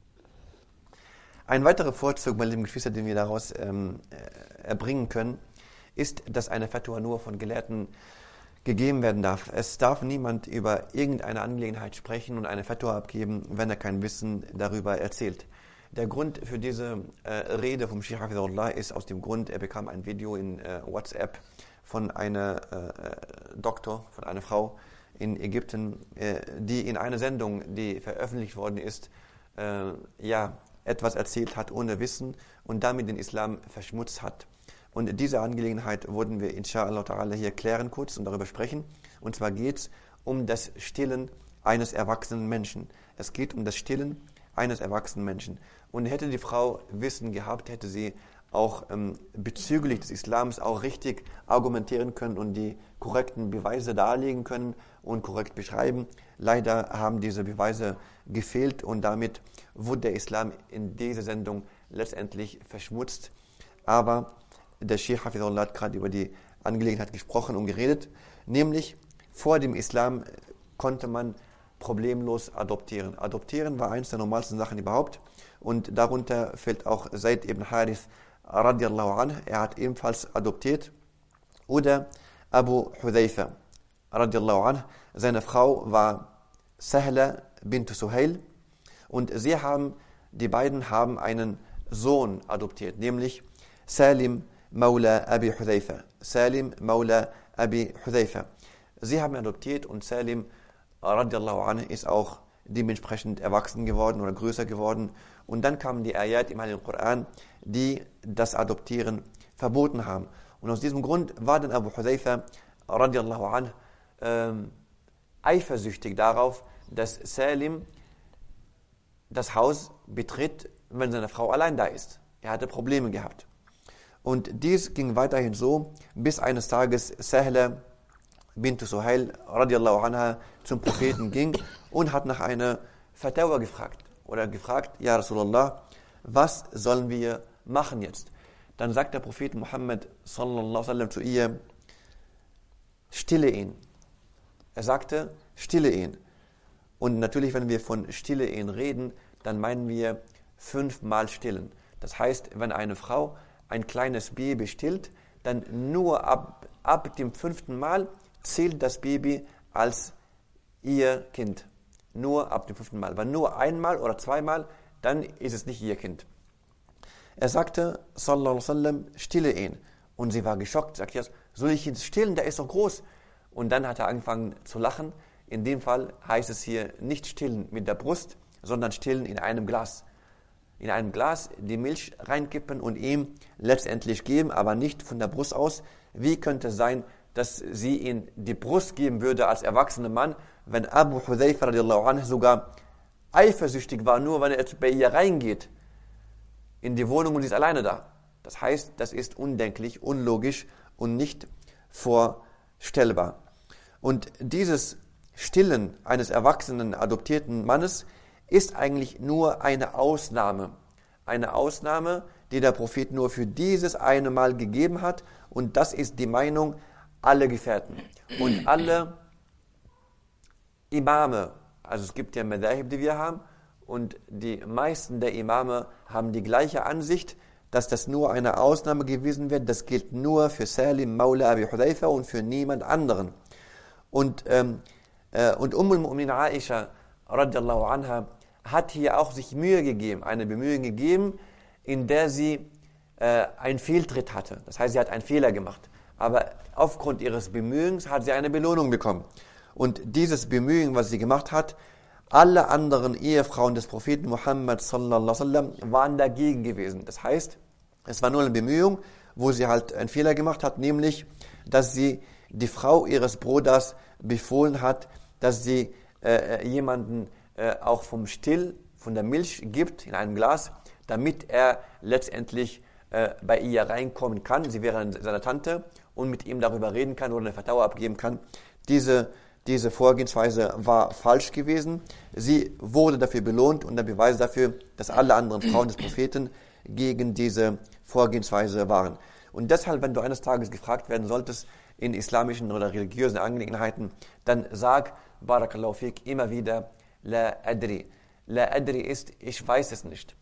Ein weiterer Vorzug, meine lieben Geschwister, den wir daraus ähm, äh, erbringen können, ist, dass eine Fatwa nur von Gelehrten gegeben werden darf. Es darf niemand über irgendeine Angelegenheit sprechen und eine Fatwa abgeben, wenn er kein Wissen darüber erzählt. Der Grund für diese äh, Rede vom Sheikh Hafizullah ist aus dem Grund, er bekam ein Video in äh, WhatsApp von einer äh, Doktor, von einer Frau in Ägypten, äh, die in einer Sendung, die veröffentlicht worden ist, äh, ja, etwas erzählt hat ohne Wissen und damit den Islam verschmutzt hat. Und diese Angelegenheit würden wir inshallah ta'ala hier klären kurz und darüber sprechen. Und zwar geht es um das Stillen eines erwachsenen Menschen. Es geht um das Stillen eines erwachsenen Menschen. Und hätte die Frau Wissen gehabt, hätte sie auch ähm, bezüglich des Islams auch richtig argumentieren können und die korrekten Beweise darlegen können und korrekt beschreiben. Leider haben diese Beweise gefehlt und damit wurde der Islam in dieser Sendung letztendlich verschmutzt. Aber der Sheikh Hafizullah hat gerade über die Angelegenheit gesprochen und geredet, nämlich vor dem Islam konnte man problemlos adoptieren. Adoptieren war eines der normalsten Sachen überhaupt und darunter fällt auch Zaid ibn Harith radiallahu anh, er hat ebenfalls adoptiert oder Abu Hudayfa radiallahu anh, seine Frau war Sahla bint Suhail und sie haben, die beiden haben einen Sohn adoptiert, nämlich Salim Maula Abi Hudayfa. Salim Maula Abi Hudayfa. Sie haben adoptiert und Salim radiallahu anhu ist auch dementsprechend erwachsen geworden oder größer geworden. Und dann kamen die Ayat im Heiligen Koran, die das Adoptieren verboten haben. Und aus diesem Grund war dann Abu Hudayfa radiallahu anhu ähm, eifersüchtig darauf, dass Salim das Haus betritt, wenn seine Frau allein da ist. Er hatte Probleme gehabt. Und dies ging weiterhin so, bis eines Tages Sahla bint Suhail radiallahu anha zum Propheten ging und hat nach einer Fatawa gefragt. Oder gefragt, Ja Rasulallah, was sollen wir machen jetzt? Dann sagt der Prophet Muhammad sallallahu sallam zu ihr, stille ihn. Er sagte, stille ihn. Und natürlich, wenn wir von stille ihn reden, dann meinen wir fünfmal stillen. Das heißt, wenn eine Frau ein kleines Baby stillt, dann nur ab, ab dem fünften Mal zählt das Baby als ihr Kind. Nur ab dem fünften Mal. Weil nur einmal oder zweimal, dann ist es nicht ihr Kind. Er sagte, sallallahu alaihi wasallam, stille ihn. Und sie war geschockt, sagt jetzt, soll ich ihn stillen, der ist doch groß. Und dann hat er angefangen zu lachen. In dem Fall heißt es hier nicht stillen mit der Brust, sondern stillen in einem Glas in einem Glas die Milch reinkippen und ihm letztendlich geben, aber nicht von der Brust aus. Wie könnte es sein, dass sie ihm die Brust geben würde als erwachsener Mann, wenn Abu Hudayfa anhu sogar eifersüchtig war, nur wenn er bei ihr reingeht in die Wohnung und sie ist alleine da. Das heißt, das ist undenklich, unlogisch und nicht vorstellbar. Und dieses Stillen eines erwachsenen adoptierten Mannes ist eigentlich nur eine Ausnahme. Eine Ausnahme, die der Prophet nur für dieses eine Mal gegeben hat. Und das ist die Meinung aller Gefährten. Und alle Imame, also es gibt ja Madahib, die wir haben, und die meisten der Imame haben die gleiche Ansicht, dass das nur eine Ausnahme gewesen wird. Das gilt nur für Salim, Maula, Abi Hudayfa und für niemand anderen. Und, ähm, äh, und Ummul Mu'min Aisha, radiallahu anha, hat hier auch sich Mühe gegeben, eine Bemühung gegeben, in der sie äh, einen Fehltritt hatte. Das heißt, sie hat einen Fehler gemacht. Aber aufgrund ihres Bemühens hat sie eine Belohnung bekommen. Und dieses Bemühen, was sie gemacht hat, alle anderen Ehefrauen des Propheten Muhammad sallallahu sallam, waren dagegen gewesen. Das heißt, es war nur eine Bemühung, wo sie halt einen Fehler gemacht hat, nämlich, dass sie die Frau ihres Bruders befohlen hat, dass sie äh, jemanden äh, auch vom Still, von der Milch gibt in einem Glas, damit er letztendlich äh, bei ihr reinkommen kann. Sie wäre seine Tante und mit ihm darüber reden kann oder eine Vertrauer abgeben kann. Diese, diese Vorgehensweise war falsch gewesen. Sie wurde dafür belohnt und der Beweis dafür, dass alle anderen Frauen des Propheten gegen diese Vorgehensweise waren. Und deshalb, wenn du eines Tages gefragt werden solltest in islamischen oder religiösen Angelegenheiten, dann sag, Barakallahu fik, immer wieder, La adri. La adri ist, ich weiß es nicht.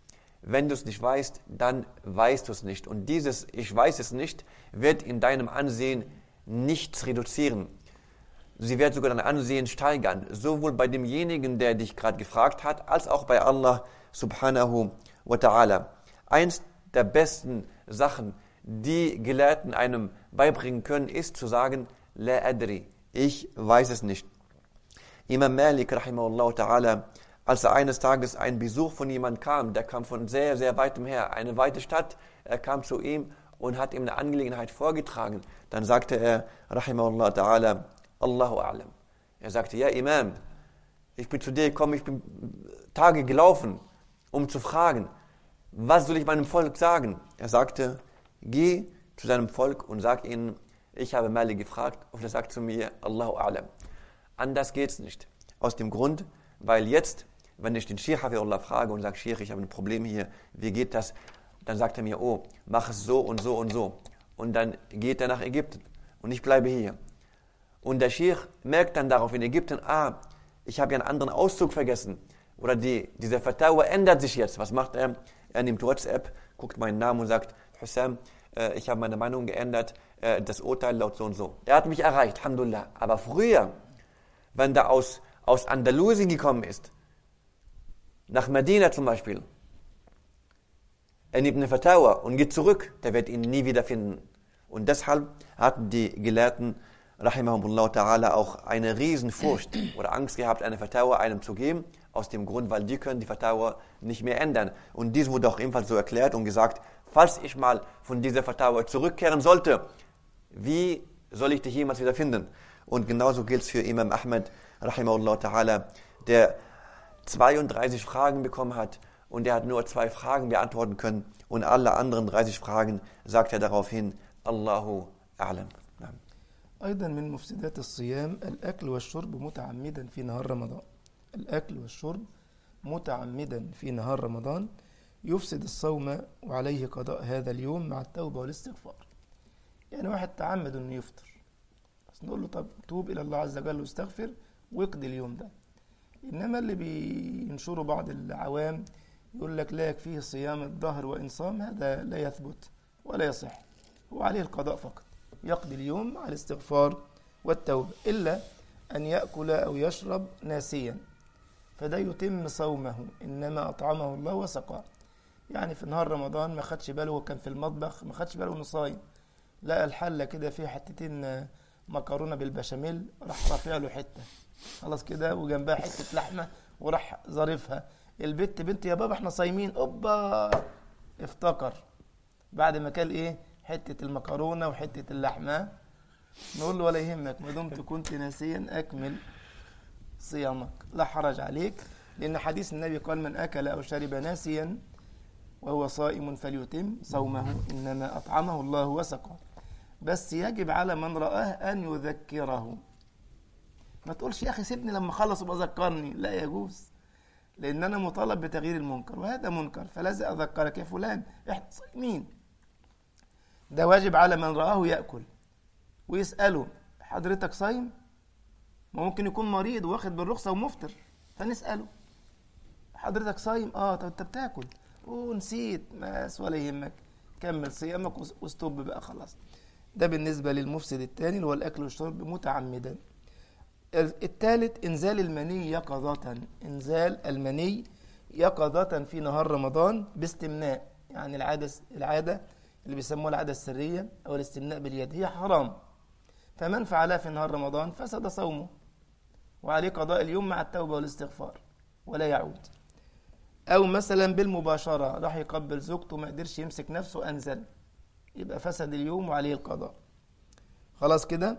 wenn du es nicht weißt, dann weißt du es nicht. Und dieses Ich weiß es nicht wird in deinem Ansehen nichts reduzieren. Sie wird sogar dein Ansehen steigern, sowohl bei demjenigen, der dich gerade gefragt hat, als auch bei Allah subhanahu wa ta'ala. Eins der besten Sachen, die Gelehrten einem beibringen können, ist zu sagen, La adri, ich weiß es nicht. Imam Malik, rahimahullah ta'ala, als er eines Tages ein Besuch von jemand kam, der kam von sehr, sehr weitem her, eine weite Stadt, er kam zu ihm und hat ihm eine Angelegenheit vorgetragen. Dann sagte er, rahimahullah ta'ala, Allahu a'lam. Er sagte, ja Imam, ich bin zu dir gekommen, ich bin Tage gelaufen, um zu fragen, was soll ich meinem Volk sagen? Er sagte, geh zu deinem Volk und sag ihnen, ich habe Mali gefragt und er sagt zu mir, Allahu a'lam. Anders geht's nicht. Aus dem Grund, weil jetzt, wenn ich den Sheikh Allah frage und sage, Sheikh, ich habe ein Problem hier, wie geht das? Dann sagt er mir, oh, mach es so und so und so. Und dann geht er nach Ägypten und ich bleibe hier. Und der Sheikh merkt dann darauf in Ägypten, ah, ich habe ja einen anderen Auszug vergessen. Oder die, dieser Fatawa ändert sich jetzt. Was macht er? Er nimmt WhatsApp, guckt meinen Namen und sagt, Hussam, äh, ich habe meine Meinung geändert, äh, das Urteil laut so und so. Er hat mich erreicht, Alhamdulillah. Aber früher, wenn der aus, aus Andalusien gekommen ist, nach Medina zum Beispiel, er nimmt eine Fatawa und geht zurück, der wird ihn nie wiederfinden. Und deshalb hatten die Gelehrten, rahimahumullah ta'ala, auch eine Riesenfurcht oder Angst gehabt, eine Fatawa einem zu geben, aus dem Grund, weil die können die Fatawa nicht mehr ändern. Und dies wurde auch ebenfalls so erklärt und gesagt, falls ich mal von dieser Fatawa zurückkehren sollte, wie soll ich dich jemals wieder finden? Und genauso gilt es für Imam Ahmed, rahimahullah ta'ala, der 32 Fragen bekommen hat und er hat nur zwei Fragen beantworten können und alle anderen 30 Fragen sagt er daraufhin, Allahu a'lam. أيضا من مفسدات الصيام الأكل والشرب متعمدا في نهار رمضان الأكل والشرب متعمدا في نهار رمضان يفسد الصوم وعليه قضاء هذا اليوم مع التوبة والاستغفار يعني واحد تعمد انه يفطر بس نقول له طب توب الى الله عز وجل واستغفر واقضي اليوم ده انما اللي بينشروا بعض العوام يقول لك لا يكفيه صيام الظهر وان صام هذا لا يثبت ولا يصح هو عليه القضاء فقط يقضي اليوم مع الاستغفار والتوبة إلا أن يأكل أو يشرب ناسيا فده يتم صومه إنما أطعمه الله وسقاه يعني في نهار رمضان ما خدش باله وكان في المطبخ ما خدش باله انه صايم لقى الحله كده فيها حتتين مكرونه بالبشاميل راح رافع له حته خلاص كده وجنبها حته لحمه وراح ظارفها البت بنت يا بابا احنا صايمين اوبا افتكر بعد ما كان ايه حته المكرونه وحته اللحمه نقول له ولا يهمك ما دمت كنت ناسيا اكمل صيامك لا حرج عليك لان حديث النبي قال من اكل او شرب ناسيا وهو صائم فليتم صومه إنما أطعمه الله وسقه بس يجب على من رآه أن يذكره ما تقولش يا أخي سيبني لما أخلص وبقى ذكرني لا يجوز لأن أنا مطالب بتغيير المنكر وهذا منكر فلازم أذكرك يا فلان إحنا صايمين ده واجب على من رآه يأكل ويسأله حضرتك صايم؟ ما ممكن يكون مريض واخد بالرخصة ومفطر فنسأله حضرتك صايم؟ اه طب انت بتاكل ونسيت بس ولا يهمك كمل صيامك واستوب بقى خلاص ده بالنسبة للمفسد الثاني اللي هو الأكل والشرب متعمدا الثالث إنزال المني يقظة إنزال المني يقظة في نهار رمضان باستمناء يعني العادة العادة اللي بيسموها العادة السرية أو الاستمناء باليد هي حرام فمن فعلها في نهار رمضان فسد صومه وعليه قضاء اليوم مع التوبة والاستغفار ولا يعود أو مثلا بالمباشرة راح يقبل زوجته ما قدرش يمسك نفسه أنزل يبقى فسد اليوم وعليه القضاء خلاص كده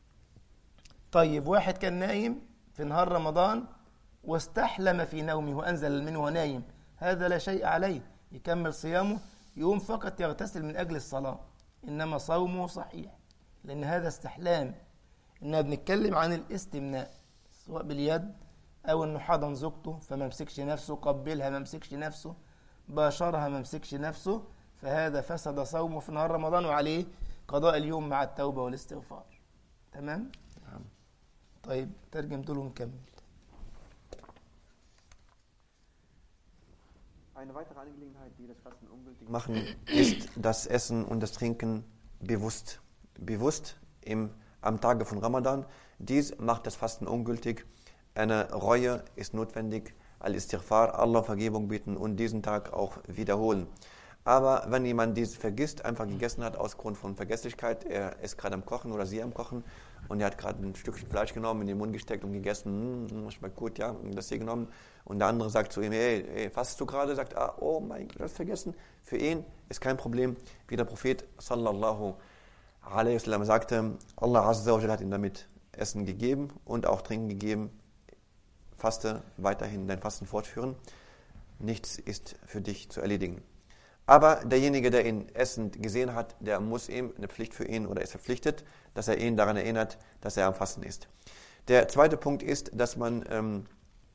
طيب واحد كان نايم في نهار رمضان واستحلم في نومه وأنزل منه ونايم هذا لا شيء عليه يكمل صيامه يوم فقط يغتسل من أجل الصلاة إنما صومه صحيح لأن هذا استحلام إننا بنتكلم عن الاستمناء سواء باليد أو إنه حضن زوجته فما مسكش نفسه قبلها ما مسكش نفسه باشرها ما مسكش نفسه فهذا فسد صومه في نهار رمضان وعليه قضاء اليوم مع التوبة والاستغفار تمام؟ نعم. طيب ترجم دول ونكمل Eine weitere Angelegenheit, die das Fasten ungültig machen, ist das Essen und das Trinken bewusst. Bewusst im, am Tage von Ramadan. Dies macht das Fasten ungültig. Eine Reue ist notwendig. Al-Istighfar, Allah Vergebung bitten und diesen Tag auch wiederholen. Aber wenn jemand dies vergisst, einfach gegessen hat aus Grund von Vergesslichkeit, er ist gerade am Kochen oder sie am Kochen und er hat gerade ein Stückchen Fleisch genommen, in den Mund gesteckt und gegessen, hm, schmeckt gut, ja, und das hier genommen. Und der andere sagt zu ihm, hey, hey fastest du gerade? Sagt, ah, oh mein Gott, das vergessen. Für ihn ist kein Problem. Wie der Prophet sallallahu alaihi wasallam sagte, Allah azza wa hat ihm damit Essen gegeben und auch Trinken gegeben. Faste weiterhin dein Fasten fortführen. Nichts ist für dich zu erledigen. Aber derjenige, der ihn essend gesehen hat, der muss ihm eine Pflicht für ihn oder ist verpflichtet, dass er ihn daran erinnert, dass er am Fasten ist. Der zweite Punkt ist, dass man ähm,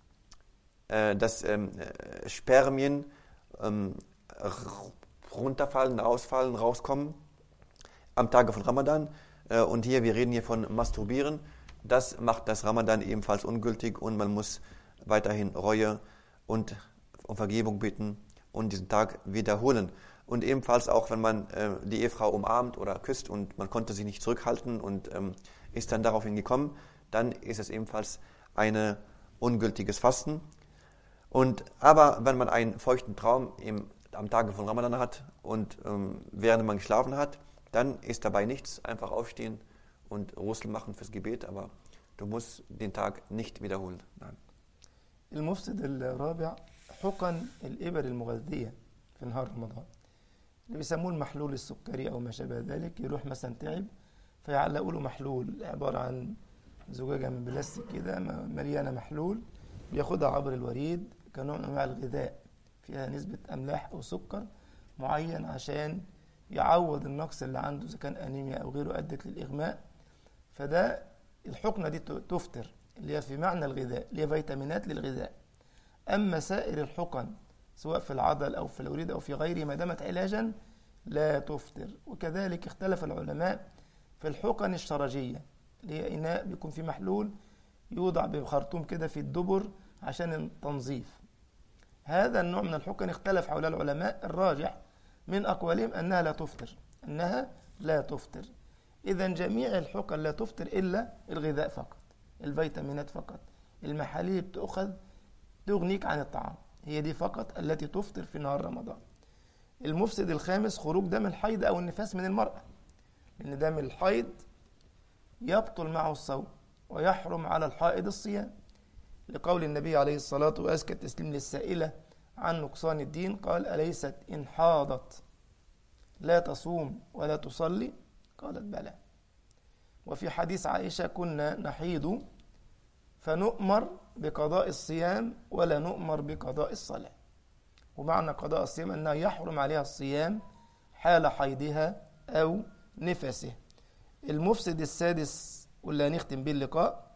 äh, dass ähm, äh, Spermien ähm, runterfallen, ausfallen, rauskommen am Tage von Ramadan. Äh, und hier, wir reden hier von Masturbieren. Das macht das Ramadan ebenfalls ungültig und man muss weiterhin Reue und um Vergebung bitten und diesen Tag wiederholen. Und ebenfalls auch, wenn man äh, die Ehefrau umarmt oder küsst und man konnte sich nicht zurückhalten und ähm, ist dann daraufhin gekommen, dann ist es ebenfalls ein ungültiges Fasten. Und, aber wenn man einen feuchten Traum im, am Tage von Ramadan hat und ähm, während man geschlafen hat, dann ist dabei nichts, einfach aufstehen und Russel machen fürs Gebet, aber du musst den Tag nicht wiederholen. Nein. المفسد الرابع حقن الإبر المغذية في نهار رمضان اللي بيسموه المحلول السكري أو ما شابه ذلك يروح مثلا تعب فيعلقوا له محلول عبارة عن زجاجة من بلاستيك كده مليانة محلول بياخدها عبر الوريد كنوع من أنواع الغذاء فيها نسبة أملاح أو سكر معين عشان يعوض النقص اللي عنده إذا كان أنيميا أو غيره أدت للإغماء فده الحقنة دي تفتر اللي هي في معنى الغذاء اللي هي فيتامينات للغذاء أما سائر الحقن سواء في العضل أو في الوريد أو في غيره ما دامت علاجا لا تفطر وكذلك اختلف العلماء في الحقن الشرجية اللي هي إناء بيكون فيه محلول يوضع بخرطوم كده في الدبر عشان التنظيف هذا النوع من الحقن اختلف حول العلماء الراجح من أقوالهم أنها لا تفطر أنها لا تفطر إذا جميع الحقن لا تفطر إلا الغذاء فقط الفيتامينات فقط المحاليل تؤخذ تغنيك عن الطعام هي دي فقط التي تفطر في نهار رمضان المفسد الخامس خروج دم الحيض أو النفاس من المرأة لأن دم الحيض يبطل معه الصوم ويحرم على الحائض الصيام لقول النبي عليه الصلاة وأزكى التسليم للسائلة عن نقصان الدين قال أليست إن حاضت لا تصوم ولا تصلي قالت بلى وفي حديث عائشة كنا نحيض فنؤمر بقضاء الصيام ولا نؤمر بقضاء الصلاة ومعنى قضاء الصيام أنه يحرم عليها الصيام حال حيضها أو نفسه المفسد السادس واللي هنختم به اللقاء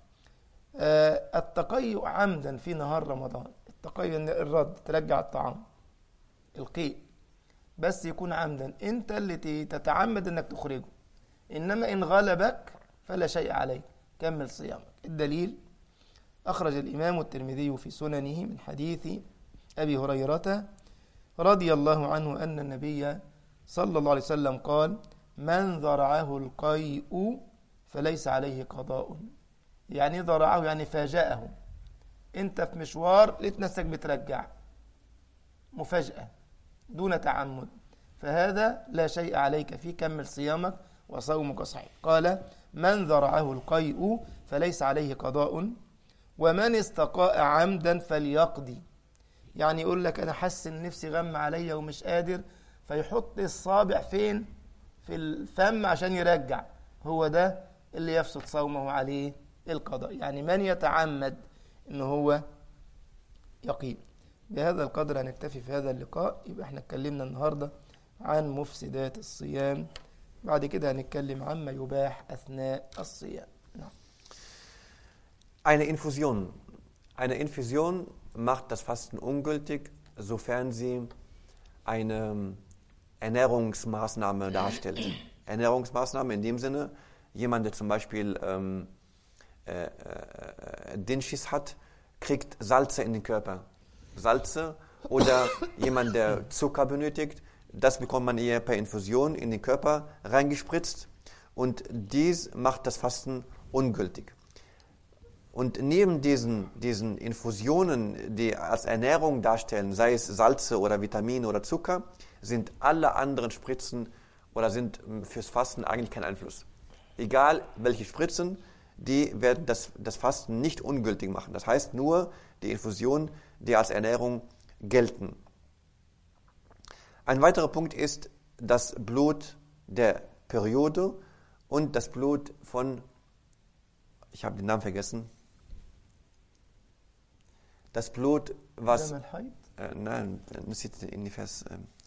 التقيؤ عمدا في نهار رمضان التقيؤ الرد ترجع الطعام القيء بس يكون عمدا انت اللي تتعمد انك تخرجه انما ان غلبك فلا شيء عليك كمل صيامك الدليل أخرج الإمام الترمذي في سننه من حديث أبي هريرة رضي الله عنه أن النبي صلى الله عليه وسلم قال من ذرعه القيء فليس عليه قضاء يعني ذرعه يعني فاجأه انت في مشوار لقيت نفسك بترجع مفاجأة دون تعمد فهذا لا شيء عليك فيه كمل صيامك وصومك صحيح قال من ذرعه القيء فليس عليه قضاء ومن استقاء عمدا فليقضي يعني يقول لك انا حاسس ان نفسي غم عليا ومش قادر فيحط الصابع فين في الفم عشان يرجع هو ده اللي يفسد صومه عليه القضاء يعني من يتعمد ان هو يقيم بهذا القدر هنكتفي في هذا اللقاء يبقى احنا اتكلمنا النهارده عن مفسدات الصيام بعد كده هنتكلم عما يباح اثناء الصيام نعم. Eine Infusion. Eine Infusion macht das Fasten ungültig, sofern sie eine Ernährungsmaßnahme darstellt. Ernährungsmaßnahme in dem Sinne, jemand, der zum Beispiel ähm, äh, äh, Dinschis hat, kriegt Salze in den Körper. Salze oder jemand, der Zucker benötigt, das bekommt man eher per Infusion in den Körper reingespritzt und dies macht das Fasten ungültig. Und neben diesen, diesen Infusionen, die als Ernährung darstellen, sei es Salze oder Vitamine oder Zucker, sind alle anderen Spritzen oder sind ähm, fürs Fasten eigentlich kein Einfluss. Egal welche Spritzen, die werden das, das Fasten nicht ungültig machen. Das heißt nur die Infusionen, die als Ernährung gelten. Ein weiterer Punkt ist das Blut der Periode und das Blut von, ich habe den Namen vergessen, das Blut, was... Äh, nein, نسيت إني فاس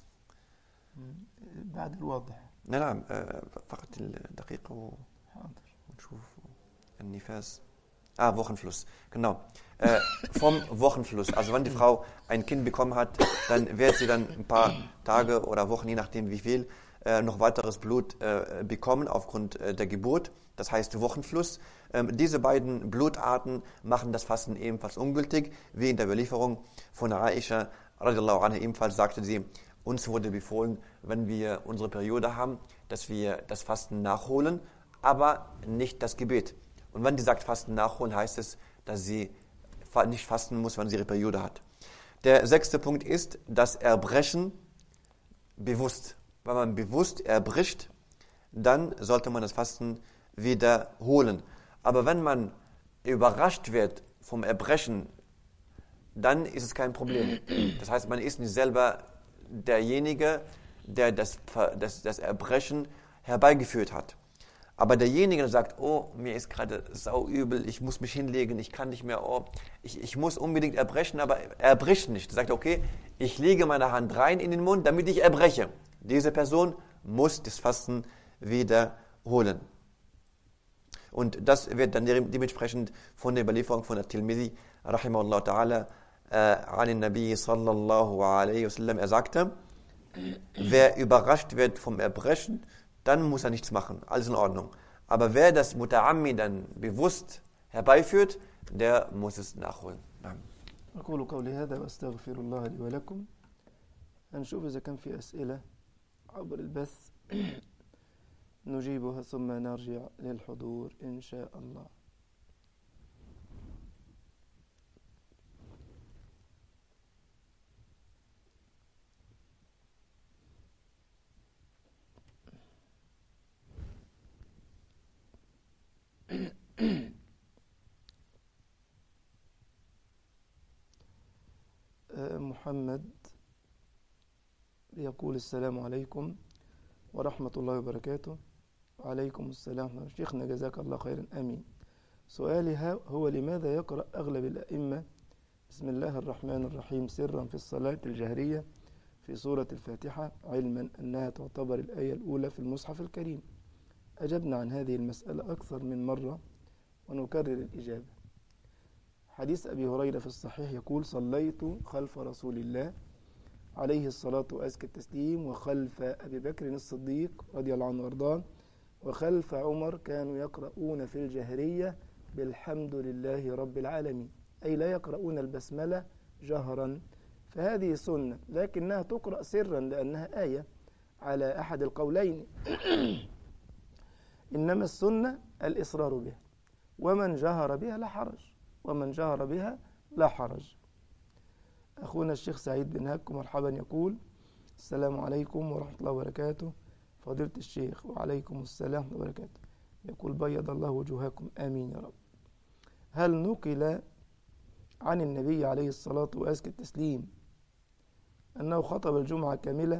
بعد الواضح لا لا فقط الدقيقة ونشوف النفاس Ah, Wochenfluss, genau. Äh, vom Wochenfluss. Also wenn die Frau ein Kind bekommen hat, dann wird sie dann ein paar Tage oder Wochen, je nachdem wie viel, äh, noch weiteres Blut äh, bekommen aufgrund äh, der Geburt. Das heißt Wochenfluss. Ähm, diese beiden Blutarten machen das Fasten ebenfalls ungültig, wie in der Überlieferung von Aisha radiallahu anha ebenfalls sagte sie, uns wurde befohlen, wenn wir unsere Periode haben, dass wir das Fasten nachholen, aber nicht das Gebet. Und wenn die sagt Fasten nachholen, heißt es, dass sie nicht fasten muss, wenn sie ihre Periode hat. Der sechste Punkt ist das Erbrechen bewusst. Wenn man bewusst erbricht, dann sollte man das Fasten wiederholen. Aber wenn man überrascht wird vom Erbrechen, dann ist es kein Problem. Das heißt, man ist nicht selber derjenige, der das, das, das Erbrechen herbeigeführt hat. Aber derjenige, der sagt, oh, mir ist gerade sauübel, ich muss mich hinlegen, ich kann nicht mehr, oh, ich, ich muss unbedingt erbrechen, aber er erbricht nicht. Er sagt, okay, ich lege meine Hand rein in den Mund, damit ich erbreche. Diese Person muss das Fasten wiederholen. Und das wird dann dementsprechend von der Überlieferung von der Tilmidi, rahimahullah ta'ala, äh, an den Nabi sallallahu alaihi wasallam, er sagte, wer überrascht wird vom Erbrechen, dann muss er nichts machen. Alles in Ordnung. Aber wer das Muta'ammi dann bewusst herbeiführt, der muss es nachholen. أقول قولي هذا وأستغفر الله لي ولكم هنشوف إذا كان في أسئلة عبر البث نجيبها ثم نرجع للحضور إن شاء الله محمد يقول السلام عليكم ورحمة الله وبركاته وعليكم السلام شيخنا جزاك الله خيرا أمين سؤالي هو لماذا يقرأ أغلب الأئمة بسم الله الرحمن الرحيم سرا في الصلاة الجهرية في سورة الفاتحة علما أنها تعتبر الآية الأولى في المصحف الكريم أجبنا عن هذه المسألة أكثر من مرة ونكرر الإجابة حديث أبي هريرة في الصحيح يقول صليت خلف رسول الله عليه الصلاة وأزكى التسليم وخلف أبي بكر الصديق رضي الله عنه وارضاه وخلف عمر كانوا يقرؤون في الجهرية بالحمد لله رب العالمين أي لا يقرؤون البسملة جهرا فهذه سنة لكنها تقرأ سرا لأنها آية على أحد القولين إنما السنة الإصرار بها ومن جهر بها لا حرج ومن جهر بها لا حرج أخونا الشيخ سعيد بن هك مرحبا يقول السلام عليكم ورحمة الله وبركاته فضيلة الشيخ وعليكم السلام ورحمة الله وبركاته يقول بيض الله وجوهكم آمين يا رب هل نقل عن النبي عليه الصلاة وأزكى التسليم أنه خطب الجمعة كاملة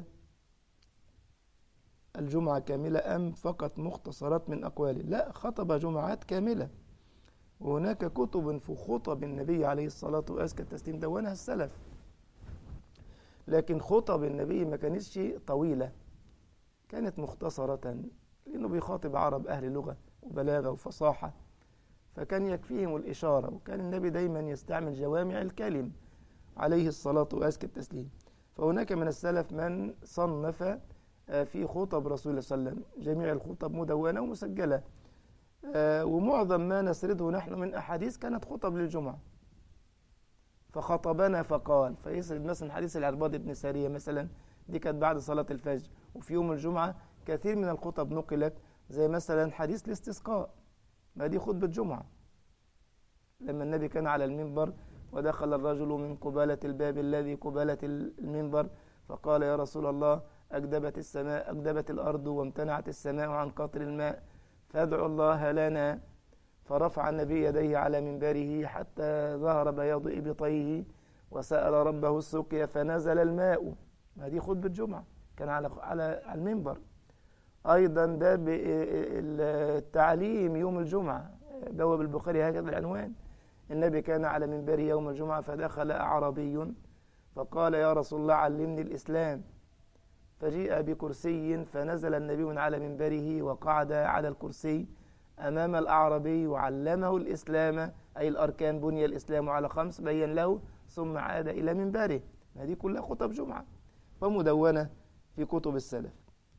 الجمعة كاملة أم فقط مختصرات من أقواله لا خطب جمعات كاملة وهناك كتب في خطب النبي عليه الصلاة وأزكى التسليم دونها السلف لكن خطب النبي ما كانتش طويلة كانت مختصرة لأنه بيخاطب عرب أهل لغة وبلاغة وفصاحة فكان يكفيهم الإشارة وكان النبي دايما يستعمل جوامع الكلم عليه الصلاة وأزكى التسليم فهناك من السلف من صنف في خطب رسول الله صلى الله عليه وسلم جميع الخطب مدونة ومسجلة ومعظم ما نسرده نحن من أحاديث كانت خطب للجمعة فخطبنا فقال فيسرد مثلا حديث العرباض بن سارية مثلا دي كانت بعد صلاة الفجر وفي يوم الجمعة كثير من الخطب نقلت زي مثلا حديث الاستسقاء ما دي خطبة جمعة لما النبي كان على المنبر ودخل الرجل من قبالة الباب الذي قبالة المنبر فقال يا رسول الله أكدبت السماء أكدبت الأرض وامتنعت السماء عن قطر الماء فادعوا الله لنا فرفع النبي يديه على منبره حتى ظهر بياض إبطيه وسأل ربه السقيا فنزل الماء هذه خطبة جمعة كان على على المنبر أيضا باب التعليم يوم الجمعة بواب البخاري هكذا العنوان النبي كان على منبره يوم الجمعة فدخل أعرابي فقال يا رسول الله علمني الإسلام فجيء بكرسي فنزل النبي من على منبره وقعد على الكرسي أمام الأعرابي وعلمه الإسلام أي الأركان بني الإسلام على خمس بين له ثم عاد إلى منبره هذه كلها خطب جمعة ومدونة في كتب السلف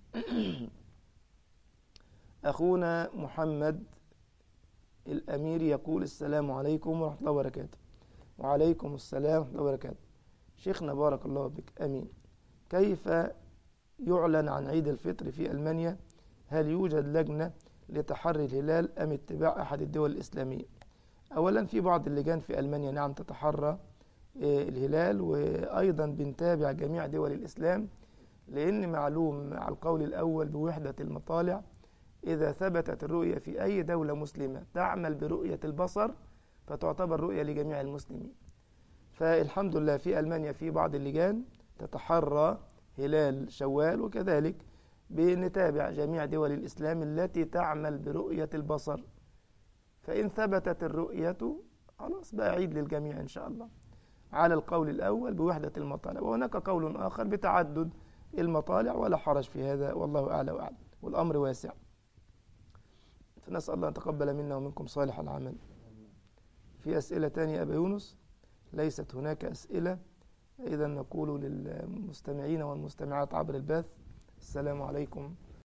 أخونا محمد الأمير يقول السلام عليكم ورحمة الله وبركاته وعليكم السلام ورحمة الله وبركاته شيخنا بارك الله بك أمين كيف يعلن عن عيد الفطر في ألمانيا هل يوجد لجنة لتحري الهلال أم اتباع أحد الدول الإسلامية أولا في بعض اللجان في ألمانيا نعم تتحرى الهلال وأيضا بنتابع جميع دول الإسلام لأن معلوم على القول الأول بوحدة المطالع إذا ثبتت الرؤية في أي دولة مسلمة تعمل برؤية البصر فتعتبر رؤية لجميع المسلمين فالحمد لله في ألمانيا في بعض اللجان تتحرى هلال شوال وكذلك بنتابع جميع دول الإسلام التي تعمل برؤية البصر فإن ثبتت الرؤية خلاص بقى عيد للجميع إن شاء الله على القول الأول بوحدة المطالع وهناك قول آخر بتعدد المطالع ولا حرج في هذا والله أعلى وأعلم والأمر واسع فنسأل الله أن يتقبل منا ومنكم صالح العمل في أسئلة تانية أبا يونس ليست هناك أسئلة إذا نقول للمستمعين والمستمعات عبر البث السلام عليكم